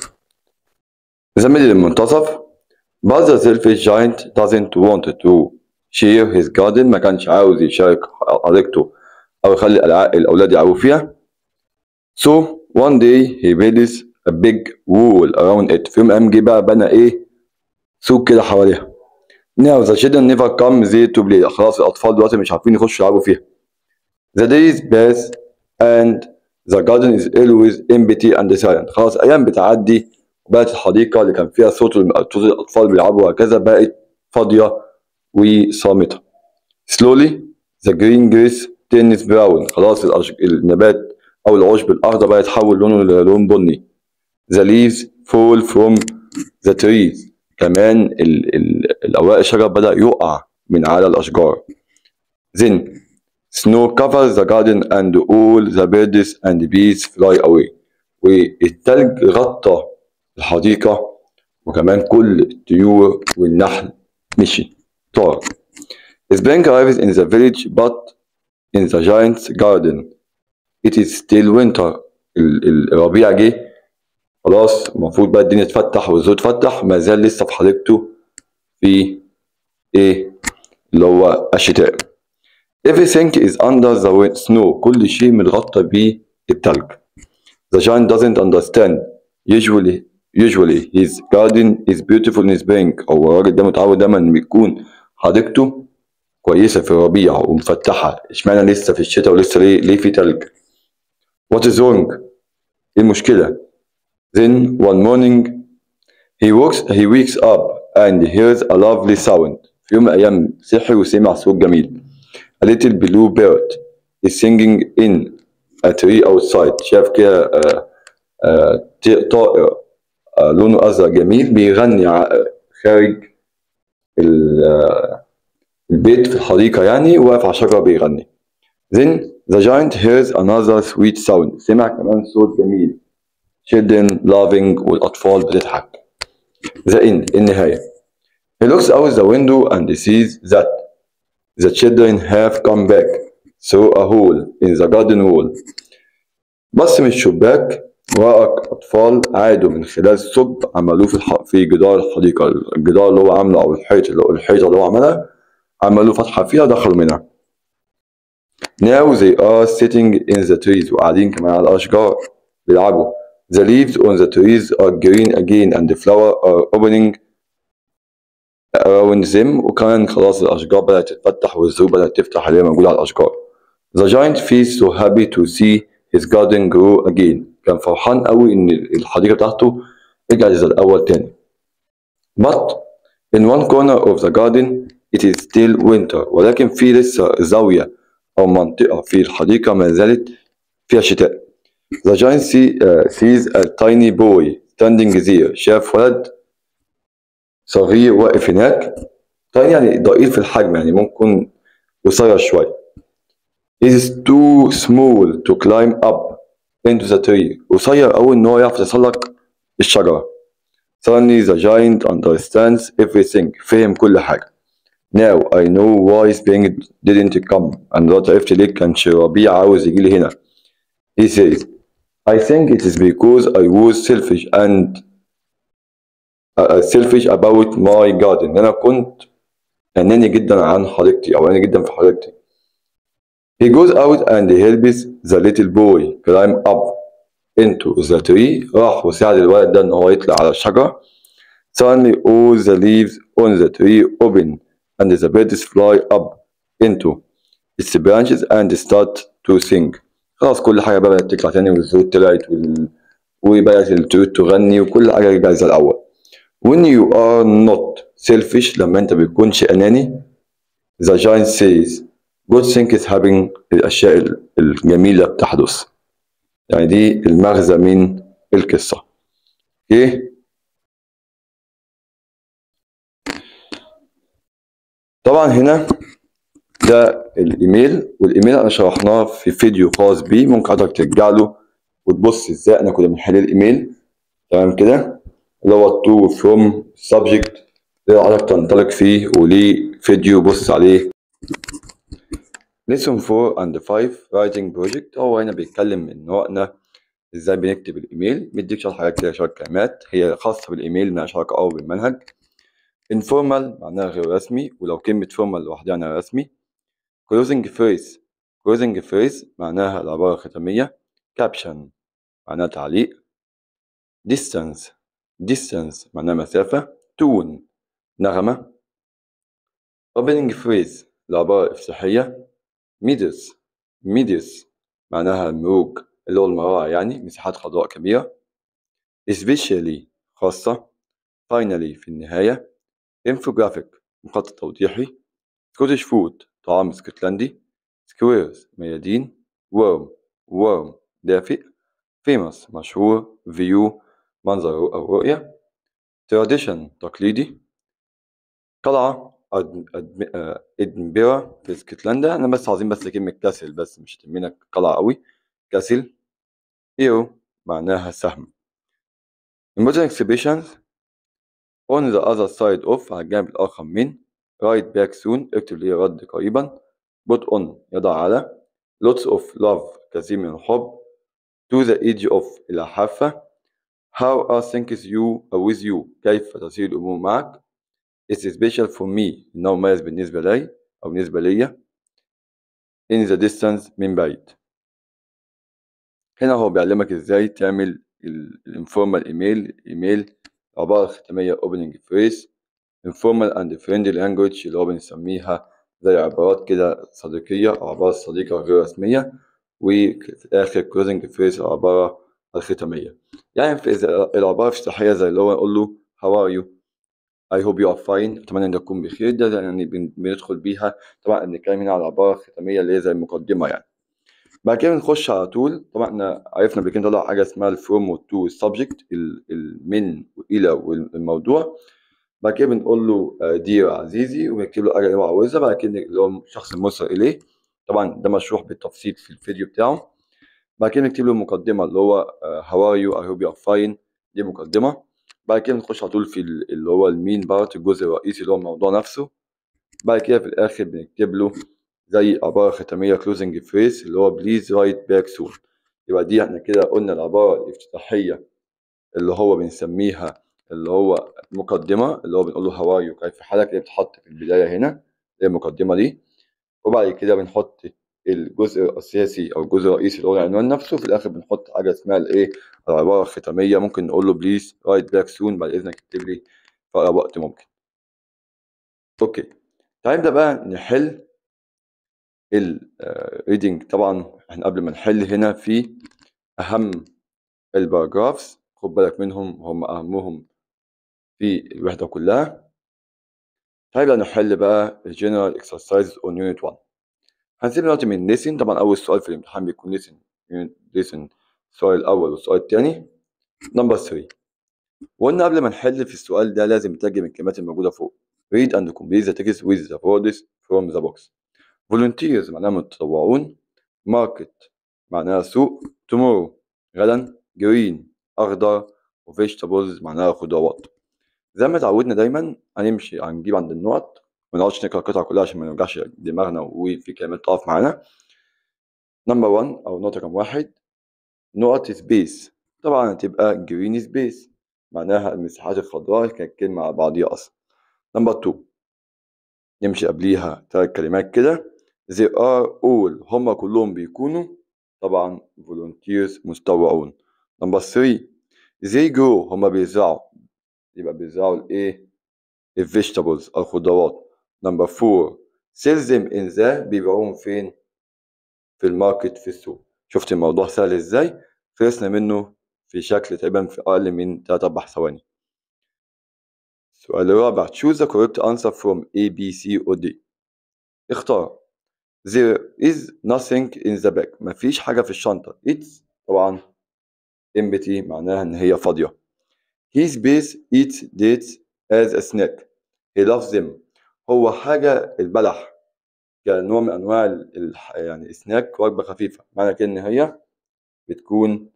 زميل المنتصف But the selfish giant doesn't want to share his garden ما كانش عاوز يشارك حديقته أو يخلي الأولاد يلعبوا فيها So one day he builds a big wall around it في يوم قام جه بقى بنى إيه سوق كده حواليها Now the children never come there to play خلاص الأطفال دلوقتي مش عارفين يخشوا يلعبوا فيها The days pass and the garden is always empty and silent خلاص أيام بتعدي وبقت الحديقة اللي كان فيها صوت صوت الأطفال بيلعبوا وهكذا بقت فاضية وصامتة Slowly the green grass turns brown خلاص الأش... النبات أو العشب الأخضر بقى يتحول لونه للون بني The leaves fall from the trees كمان ال... ال... الأوراق الشجر بدأ يقع من على الأشجار Then snow covers the garden and all the birds and bees fly away والتلج غطى الحديقة وكمان كل الطيور والنحل مشي طار Spring arrives in the village but in the giant's garden it is still winter ال- ال- الربيع جه خلاص المفروض بقى الدنيا تفتح والزول تفتح ما زال لسه في حديقته في ايه اللي هو الشتاء everything is under the snow كل شيء متغطى بالتلج the giant doesn't understand usually usually his garden is beautiful in spring هو الراجل ده متعود دايما ان يكون حديقته كويسة في الربيع ومفتحة اشمعنى لسه في الشتاء ولسه ليه ليه في تلج what is wrong ايه المشكلة then one morning he wakes he wakes up and hears a lovely sound في يوم من الأيام صحي وسمع صوت جميل a little blue bird is singing in a tree outside شاف كده آه، آه، ط- طائر آه، لونه أزرق جميل بيغني ع- خارج ال- آه، البيت في الحديقة يعني واقف على شجرة بيغني then the giant hears another sweet sound سمع كمان صوت جميل children laughing والأطفال بتضحك the end النهاية he looks out the window and sees that the children have come back through a hole in the garden wall بص من الشباك رأى أطفال عادوا من خلال ثقب عملوه في الح... في جدار الحديقة الجدار اللي هو عامله أو الحيط اللي هو الحيطة اللي هو عملها عملوا فتحة فيها دخلوا منها Now they are sitting in the trees وقاعدين كمان على الأشجار بيلعبوا The leaves on the trees are green again and the flowers are opening around them وكمان خلاص الأشجار بدأت تتفتح والزهور بدأت تفتح اللي هي موجودة على الأشجار The giant feels so happy to see his garden grow again كان فرحان قوي إن الحديقة بتاعته رجعت زي الأول تاني But in one corner of the garden it is still winter ولكن في لسه زاوية أو منطقة في الحديقة ما زالت فيها شتاء The giant see, uh, sees a tiny boy standing there شاف ولد صغير واقف هناك tiny يعني ضئيل في الحجم يعني ممكن قصير شوية He is too small to climb up into the tree قصير أوي إن هو يعرف يتسلق الشجرة Suddenly the giant understands everything فهم كل حاجة Now I know why spring didn't come أنا دلوقتي عرفت ليه كانش ربيع عاوز يجي لي هنا He says I think it is because I was selfish and uh, selfish about my garden أنا كنت أناني جدا عن حديقتي أو أناني جدا في حديقتي He goes out and helps the little boy climb up into the tree راح وساعد الولد ده إن هو يطلع على الشجرة Suddenly all the leaves on the tree open and the birds fly up into its branches and start to sing خلاص كل حاجة بقى بدأت تطلع تاني والزهور طلعت وال... وبدأت الطيور تغني وكل حاجة رجعت زي الأول When you are not selfish لما أنت بتكونش أناني The giant says good things happen الأشياء الجميلة بتحدث يعني دي المغزى من القصة اوكي طبعا هنا ده الايميل والايميل انا شرحناه في فيديو خاص بيه ممكن حضرتك ترجع له وتبص ازاي انا كنا بنحل الايميل تمام كده اللي هو تو فروم سبجكت اللي حضرتك تنطلق فيه وليه فيديو بص عليه lesson 4 and 5 writing project هو هنا بيتكلم ان وقنا ازاي بنكتب الايميل بيديك شويه حاجات كده شويه كلمات هي خاصه بالايميل مالهاش علاقه قوي بالمنهج informal معناها غير رسمي ولو كلمه formal لوحدها معناها رسمي closing phrase closing phrase معناها العبارة الختامية caption معناها تعليق distance distance معناها مسافة tone نغمة opening phrase العبارة الافتتاحية midis midis معناها المروج اللي هو المراعي يعني مساحات خضراء كبيرة especially خاصة finally في النهاية infographic مخطط توضيحي Scottish food طعام اسكتلندي squares ميادين worm worm دافئ famous مشهور view منظر أو رؤية tradition تقليدي قلعة إدنبرا في اسكتلندا أنا بس عايزين بس كلمة كاسل بس مش تهمنا قلعة أوي كاسل إيرو معناها سهم Modern exhibitions on the other side of على الجانب الآخر من write back soon اكتب لي رد قريبا put on يضع على lots of love كثير من الحب to the edge of إلى حافة how are things you with you كيف تسير الأمور معك it's special for me إنه مميز بالنسبة لي أو بالنسبة لي in the distance من بعيد هنا هو بيعلمك ازاي تعمل الانفورمال ايميل ايميل عبارة ختامية opening phrase informal and friendly language اللي هو بنسميها زي عبارات كده صديقية أو عبارات صديقة غير رسمية وفي الآخر closing phrase العبارة الختامية يعني في العبارة الافتتاحية زي اللي هو نقول له how are you I hope you are fine أتمنى إنك تكون بخير ده يعني بندخل بيها طبعا بنتكلم هنا على العبارة الختامية اللي هي زي المقدمة يعني بعد كده بنخش على طول طبعا احنا عرفنا قبل كده نطلع حاجة اسمها الفروم والتو والسبجكت المن وإلى والموضوع بعد كده بنقول له دير عزيزي وبنكتب له الحاجة اللي هو عاوزها بعد كده اللي هو الشخص المرسل إليه طبعا ده مشروح بالتفصيل في الفيديو بتاعه بعد كده نكتب له المقدمة اللي هو هاو ار يو اي هوب يو ار فاين دي مقدمة بعد كده نخش على طول في اللي هو المين بارت الجزء الرئيسي اللي هو الموضوع نفسه بعد كده في الآخر بنكتب له زي عبارة ختامية closing phrase اللي هو please write back soon يبقى دي احنا كده قلنا العبارة الافتتاحية اللي هو بنسميها اللي هو مقدمة اللي هو بنقول له هاو ار يو كيف حالك اللي بتحط في البداية هنا اللي المقدمة دي وبعد كده بنحط الجزء الأساسي أو الجزء الرئيسي اللي هو العنوان نفسه في الآخر بنحط حاجة اسمها الإيه العبارة الختامية ممكن نقول له بليز رايت باك سون بعد إذنك اكتب لي في أقرب وقت ممكن. أوكي تعال نبدأ بقى نحل الريدنج طبعا احنا قبل ما نحل هنا في أهم الباراجرافز خد بالك منهم هم أهمهم في الوحدة كلها. تعال نبدأ نحل بقى الجنرال اكسرسايز اون يونت 1 هنسيب دلوقتي من listen طبعا أول سؤال في الامتحان بيكون listen listen السؤال الأول والسؤال الثاني نمبر 3 وقلنا قبل ما نحل في السؤال ده لازم نترجم الكلمات الموجودة فوق read and complete the text with the words from the box volunteers معناها متطوعون market معناها سوق tomorrow غدا green أخضر وvegetables معناها خضروات زي ما اتعودنا دايما هنمشي هنجيب عند النقط ما نقعدش نقرا القطعة كلها عشان ما نوجعش دماغنا وفي كلمات تقف معانا نمبر 1 أو نقطة رقم واحد نقط سبيس طبعا هتبقى جرين سبيس معناها المساحات الخضراء كانت كلمة على بعضيها أصلا نمبر 2 نمشي قبليها ثلاث كلمات كده they are all هم كلهم بيكونوا طبعا volunteers متطوعون نمبر 3 they grow هم بيزرعوا يبقى بيزرعوا الايه الفيجيتابلز الخضروات نمبر 4 sell them in the بيبيعوهم فين في الماركت في السوق شفت الموضوع سهل ازاي خلصنا منه في شكل تقريبا في اقل من 3 4 ثواني السؤال الرابع choose the correct answer from A B C or D اختار there is nothing in the bag مفيش حاجة في الشنطة it's طبعا empty معناها ان هي فاضية his base eats dates as a snack he loves them هو حاجة البلح كنوع من أنواع ال يعني سناك وجبة خفيفة معنى كده إن هي بتكون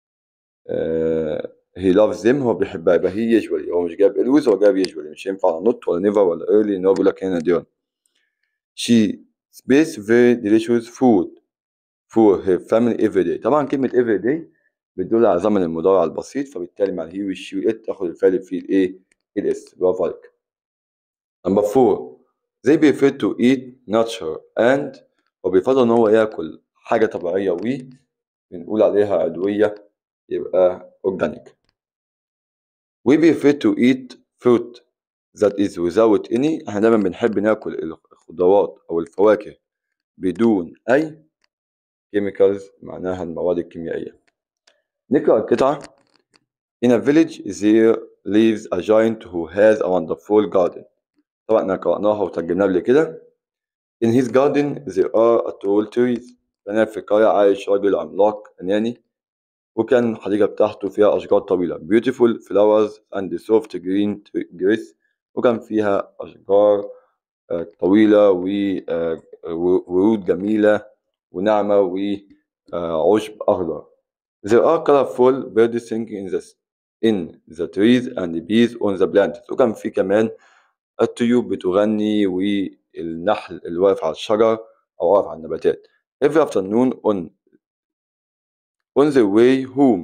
هي لافز ذيم هو بيحبها يبقى هي يجولي هو مش جايب الوز هو جايب يجولي مش ينفع نوت ولا نيفر ولا ايرلي إن هو بيقول لك هنا ديون she space very delicious food for her family every day طبعا كلمة every day بتدل على زمن المضارع البسيط فبالتالي مع الهي والشي والإت تاخد الفعل فيه الإيه الإس برافو عليك نمبر 4 they prefer to eat natural and وبيفضل إن هو ياكل حاجة طبيعية و بنقول عليها عضوية يبقى organic we prefer to eat fruit that is without any احنا دايما بنحب ناكل الخضروات أو الفواكه بدون أي chemicals معناها المواد الكيميائية نقرأ القطعة In a village there lives a giant who has a wonderful garden طبعا احنا قرأناها وترجمناها قبل كده In his garden there are a tall trees كان في القرية عايش رجل عملاق أناني وكان الحديقة بتاعته فيها أشجار طويلة beautiful flowers and soft green grass وكان فيها أشجار طويلة وورود جميلة وناعمة وعشب أخضر There are colorful birds singing in the, in the trees and bees on the plants وكان في كمان الطيور بتغني والنحل اللي واقف على الشجر أو واقف على النباتات Every afternoon on on the way home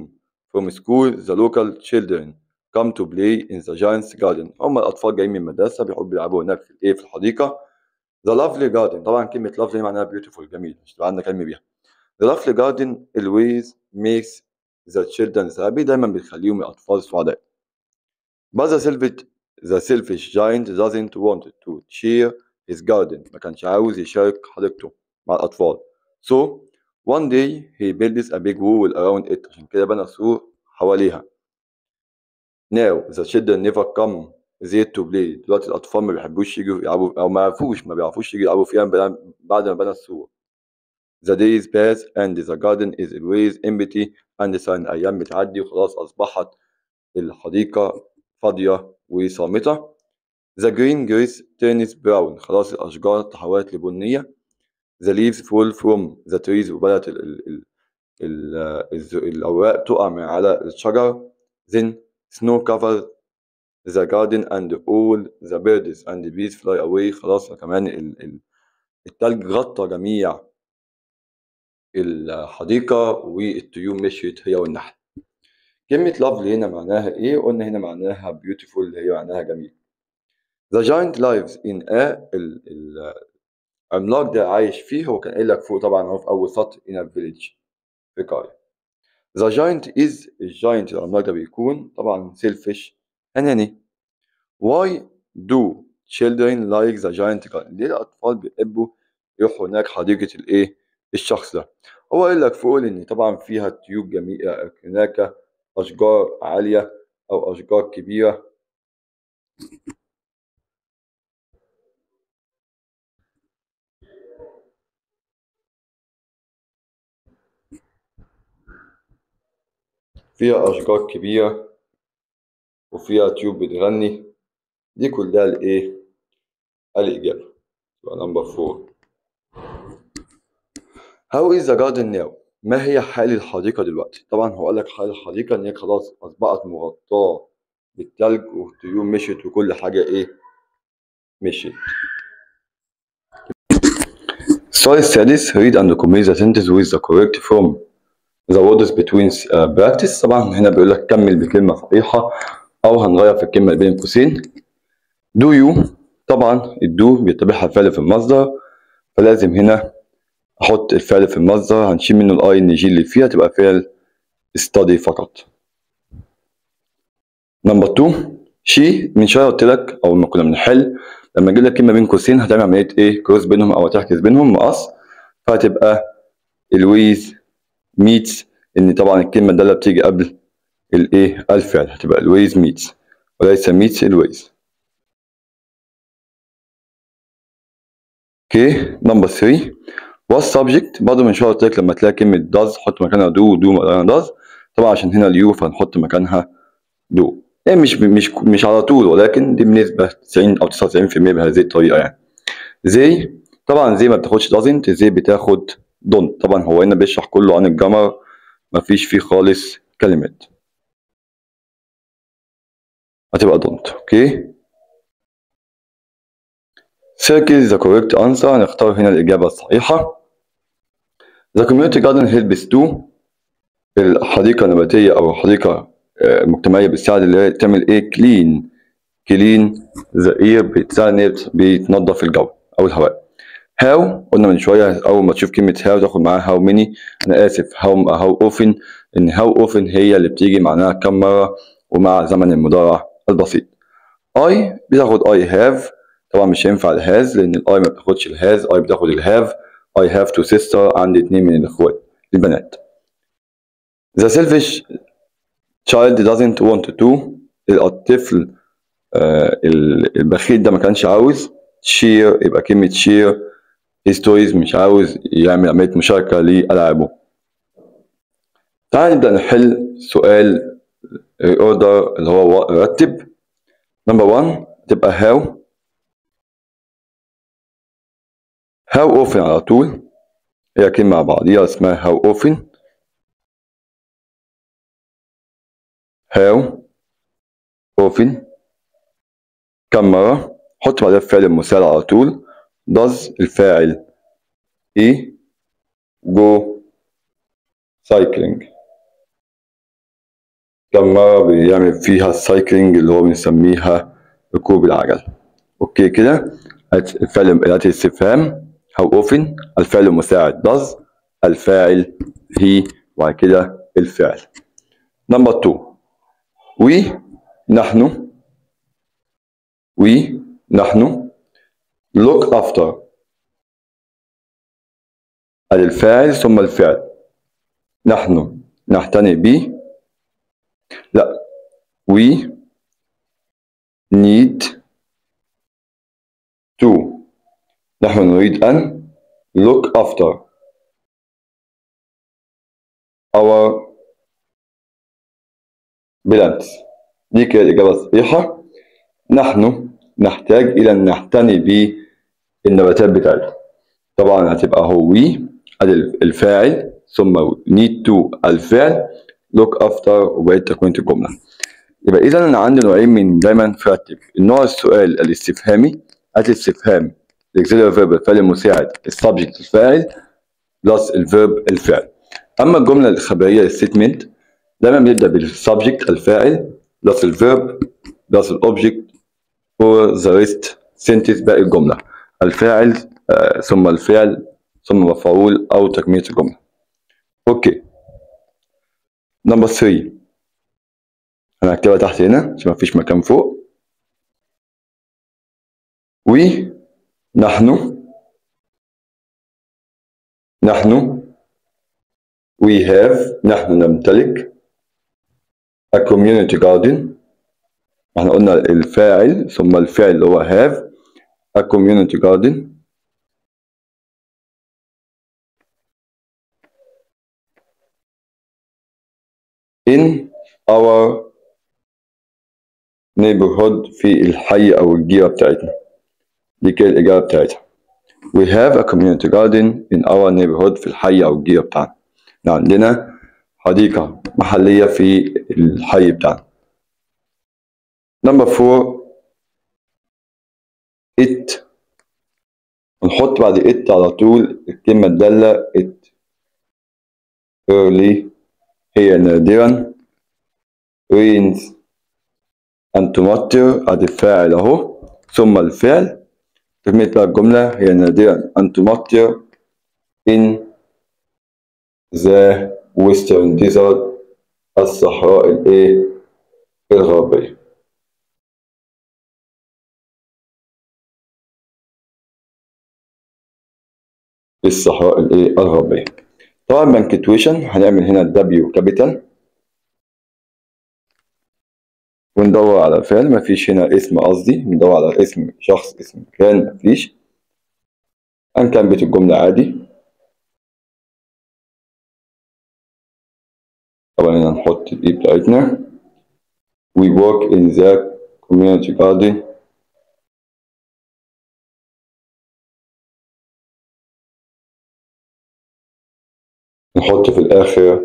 from school the local children come to play in the giant's garden هم الأطفال جايين من المدرسة بيحبوا يلعبوا هناك في الإيه في الحديقة the lovely garden طبعا كلمة lovely معناها beautiful جميل مش تبقى عندنا كلمة بيها the lovely garden always makes the children happy دايما بيخليهم الأطفال سعداء but the selfish the selfish giant doesn't want to share his garden ما كانش عاوز يشارك حديقته مع الأطفال so one day he builds a big wall around it عشان كده بنى سور حواليها now the children never come there to play دلوقتي الأطفال ما بيحبوش يجوا يلعبوا أو ما يعرفوش ما بيعرفوش يجوا يلعبوا فيها بعد ما بنى السور The days pass and the garden is always empty and sun أيام بتعدي وخلاص أصبحت الحديقة فاضية وصامتة The green grass turns brown خلاص الأشجار تحولت لبنية The leaves fall from the trees وبدأت ال ال ال ال الأوراق تقع من على الشجر Then snow covered the garden and all the birds and the bees fly away خلاص كمان ال ال التلج غطى جميع الحديقة والطيور مشيت هي والنحل كلمة lovely هنا معناها إيه؟ قلنا هنا معناها beautiful اللي هي معناها جميل The giant lives in a ال العملاق ده عايش فيه هو كان قايل لك فوق طبعا هو في أول سطر in a village في قرية The giant is الجاينت العملاق ده بيكون طبعا selfish أناني Why do children like the giant garden؟ ليه الأطفال بيحبوا يروحوا هناك حديقة الإيه؟ الشخص ده هو قال لك فوق إن طبعا فيها طيور جميلة هناك أشجار عالية أو أشجار كبيرة فيها أشجار كبيرة وفيها طيور بتغني دي كلها الإيه؟ الإجابة يبقى نمبر فور How is the garden now؟ ما هي حال الحديقة دلوقتي؟ طبعا هو قال لك حال الحديقة إن هي خلاص أصبحت مغطاة بالتلج والطيور مشيت وكل حاجة إيه؟ مشيت. السؤال السادس read and complete the sentence with the correct from the words between uh, practice طبعا هنا بيقول لك كمل بكلمة صحيحة أو هنغير في الكلمة اللي بين قوسين do you طبعا الدو بيتبعها فعل في المصدر فلازم هنا أحط الفعل في المصدر هنشيل منه الأي إن جي اللي فيها تبقى فعل study فقط نمبر 2 شي من شوية قلت لك أول ما كنا بنحل لما أجيب لك كلمة بين قوسين هتعمل عملية إيه كروس بينهم أو هتحجز بينهم مقص فهتبقى الويز ميتس إن طبعا الكلمة الدالة بتيجي قبل الإيه الفعل هتبقى الويز ميتس وليس ميتس الويز اوكي نمبر 3 was subject برضه من شويه قلت لك لما تلاقي كلمه does حط مكانها do ودو مكانها does طبعا عشان هنا اليو فهنحط مكانها do هي مش مش مش على طول ولكن دي بنسبه 90 او 99% بهذه الطريقه يعني زي طبعا زي ما بتاخدش doesn't زي بتاخد don't طبعا هو هنا بيشرح كله عن الجمر مفيش فيه خالص كلمات هتبقى don't اوكي circle the correct answer هنختار هنا الإجابة الصحيحة The community garden helps to الحديقة النباتية أو الحديقة المجتمعية بتساعد اللي هي تعمل إيه clean clean the air بتساعد إن هي بتنظف الجو أو الهواء how قلنا من شوية أول ما تشوف كلمة how تاخد معاها how many أنا آسف how how often إن how often هي اللي بتيجي معناها كم مرة ومع زمن المضارع البسيط I بتاخد I have طبعا مش هينفع الهاز لان الاي ما بتاخدش الهاز اي بتاخد الهاف I have two sister عندي اتنين من الاخوات البنات The selfish child doesn't want to الطفل آه البخيل ده ما كانش عاوز share يبقى كلمة share his toys مش عاوز يعمل عملية مشاركة لألعابه تعال نبدأ نحل سؤال order اللي هو رتب نمبر 1 تبقى how how often على طول هي كلمة مع بعضيها اسمها how often how often كم مرة حط بعدها الفعل المساعد على طول does الفاعل e go cycling كم مرة بيعمل فيها السايكلينج اللي هو بنسميها ركوب العجل اوكي كده الفعل أداة الاستفهام how often الفعل المساعد does الفاعل he وبعد كده الفعل نمبر 2 we نحن we نحن look after الفاعل ثم الفعل نحن نعتني ب لا we need to نحن نريد أن look after our balance دي كده الإجابة الصحيحة نحن نحتاج إلى أن نعتني بالنباتات بتاعتنا طبعا هتبقى هو we الفاعل ثم need to الفعل look after وبقية تكوينة الجملة يبقى إذا أنا عندي نوعين من دايما في النوع السؤال الاستفهامي الاستفهام الاكسيلري فيرب الفعل المساعد السبجكت الفاعل بلس الفيرب الفعل اما الجمله الخبريه الستمنت دايما بنبدا بالسبجكت الفاعل بلس الفيرب بلس الاوبجكت فور ذا ريست سنتنس باقي الجمله الفاعل آه ثم الفعل ثم مفعول او تكمله الجمله اوكي نمبر 3 انا هكتبها تحت هنا عشان مفيش مكان فوق وي نحن نحن we have نحن نمتلك a community garden احنا قلنا الفاعل ثم الفعل اللي هو have a community garden in our neighborhood في الحي أو الجيرة بتاعتنا دي كده الإجابة بتاعتها We have a community garden in our neighborhood في الحي أو الجيرة بتاعنا عندنا حديقة محلية في الحي بتاعنا Number four it ونحط بعد it على طول الكلمة الدالة it early هي نادرا rains أن تمطر أدي الفاعل أهو ثم الفعل كلمة بقى الجملة هي نادرا أن تمطر in the western desert الصحراء الإيه الغربية الصحراء الإيه الغربية طبعا بنكتويشن هنعمل هنا الدبليو كابيتال وندور على فعل مفيش هنا اسم قصدي ندور على اسم شخص اسم مكان مفيش هنكمل الجملة عادي طبعا هنا نحط الاي بتاعتنا we work in the community garden نحط في الآخر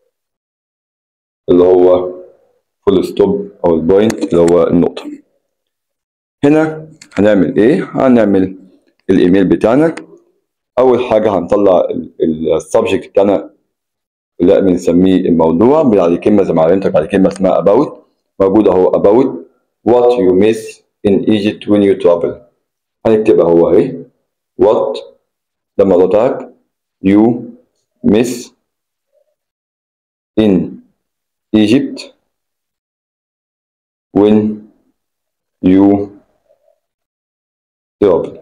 اللي هو فول ستوب أو البوينت اللي هو النقطة هنا هنعمل إيه؟ هنعمل الإيميل بتاعنا أول حاجة هنطلع السبجكت بتاعنا اللي بنسميه الموضوع بعد كلمة زي ما علمتك بعد كلمة اسمها about موجود أهو about what you miss in Egypt when you travel هنكتبها هو أهي what ده الموضوع بتاعك you miss in Egypt when you travel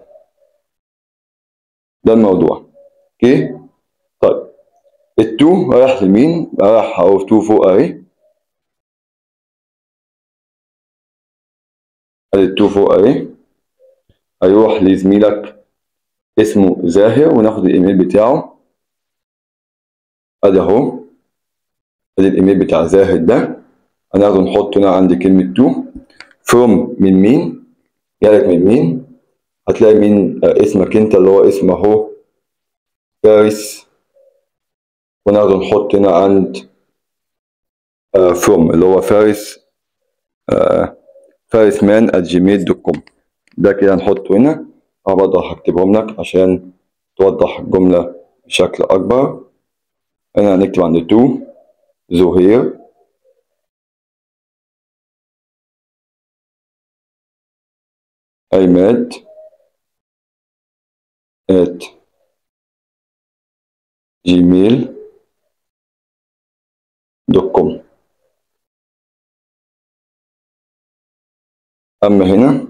ده الموضوع اوكي طيب التو رايح لمين رايح اهو تو فوق اهي ادي التو فوق اهي هيروح لزميلك اسمه زاهر وناخد الايميل بتاعه ادي اهو ادي الايميل بتاع زاهد ده هناخده نحطه هنا عند كلمة تو فروم من مين جالك من مين هتلاقي مين آه اسمك انت اللي هو اسمه اهو فارس وناخده نحط هنا عند آه فروم اللي هو فارس آه فارس مان at gmail دوت كوم ده كده هنحطه هنا انا برضه هكتبهم لك عشان توضح الجملة بشكل أكبر هنا هنكتب عند تو زهير عماد at gmail دوت كوم أما هنا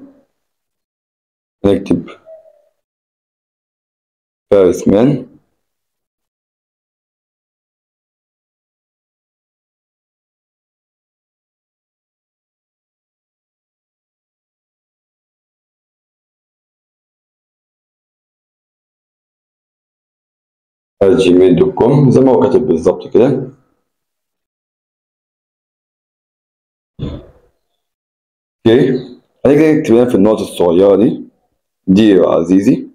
نكتب فارس مان جيميل دوت كوم زي ما هو كاتب بالظبط كده اوكي هنيجي نكتب هنا في النقط الصغيرة دي دير عزيزي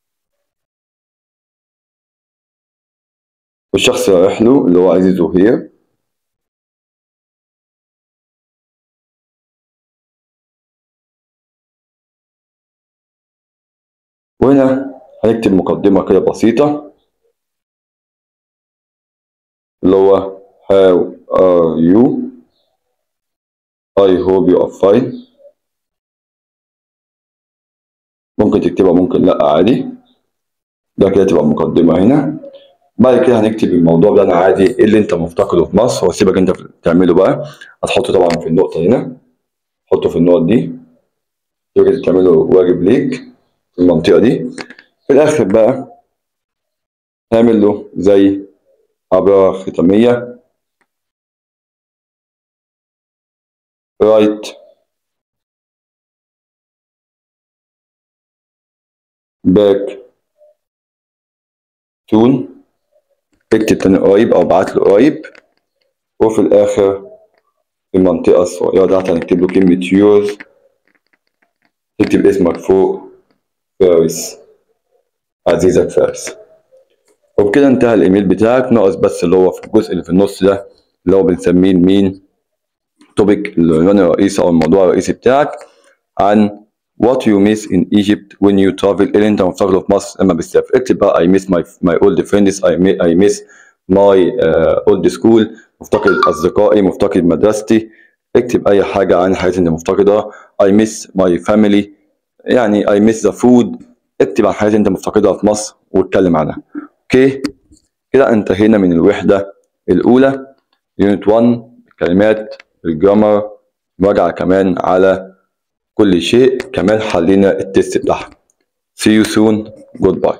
والشخص رايح له اللي هو عزيز وهير وهنا هنكتب مقدمة كده بسيطة اللي هو How are you? I hope you are fine ممكن تكتبها ممكن لأ عادي ده كده تبقى مقدمة هنا بعد كده هنكتب الموضوع ده أنا عادي إيه اللي أنت مفتقده في مصر وأسيبك أنت تعمله بقى هتحطه طبعا في النقطة هنا حطه في النقط دي تقدر تعمله واجب ليك في المنطقة دي في الآخر بقى نعمل له زي عبارة ختامية write back soon اكتب تاني قريب أو ابعت له قريب وفي الآخر في المنطقة الصغيرة دي هنكتب له كلمة يوز تكتب اسمك فوق فارس عزيزك فارس وبكده انتهى الايميل بتاعك ناقص بس اللي هو في الجزء اللي في النص ده اللي هو بنسميه المين توبيك العنوان الرئيسي او الموضوع الرئيسي بتاعك عن what you miss in Egypt when you travel اللي انت مفتقده في مصر لما بتسافر اكتب بقى I miss my my old friends I miss, I miss my uh, old school مفتقد اصدقائي مفتقد مدرستي اكتب اي حاجه عن الحاجات اللي مفتقدها I miss my family يعني I miss the food اكتب عن الحاجات اللي انت مفتقدها في مصر واتكلم عنها اوكي كده انتهينا من الوحده الاولى يونت 1 الكلمات الجرامر مراجعه كمان على كل شيء كمان حلينا التست بتاعها see you soon goodbye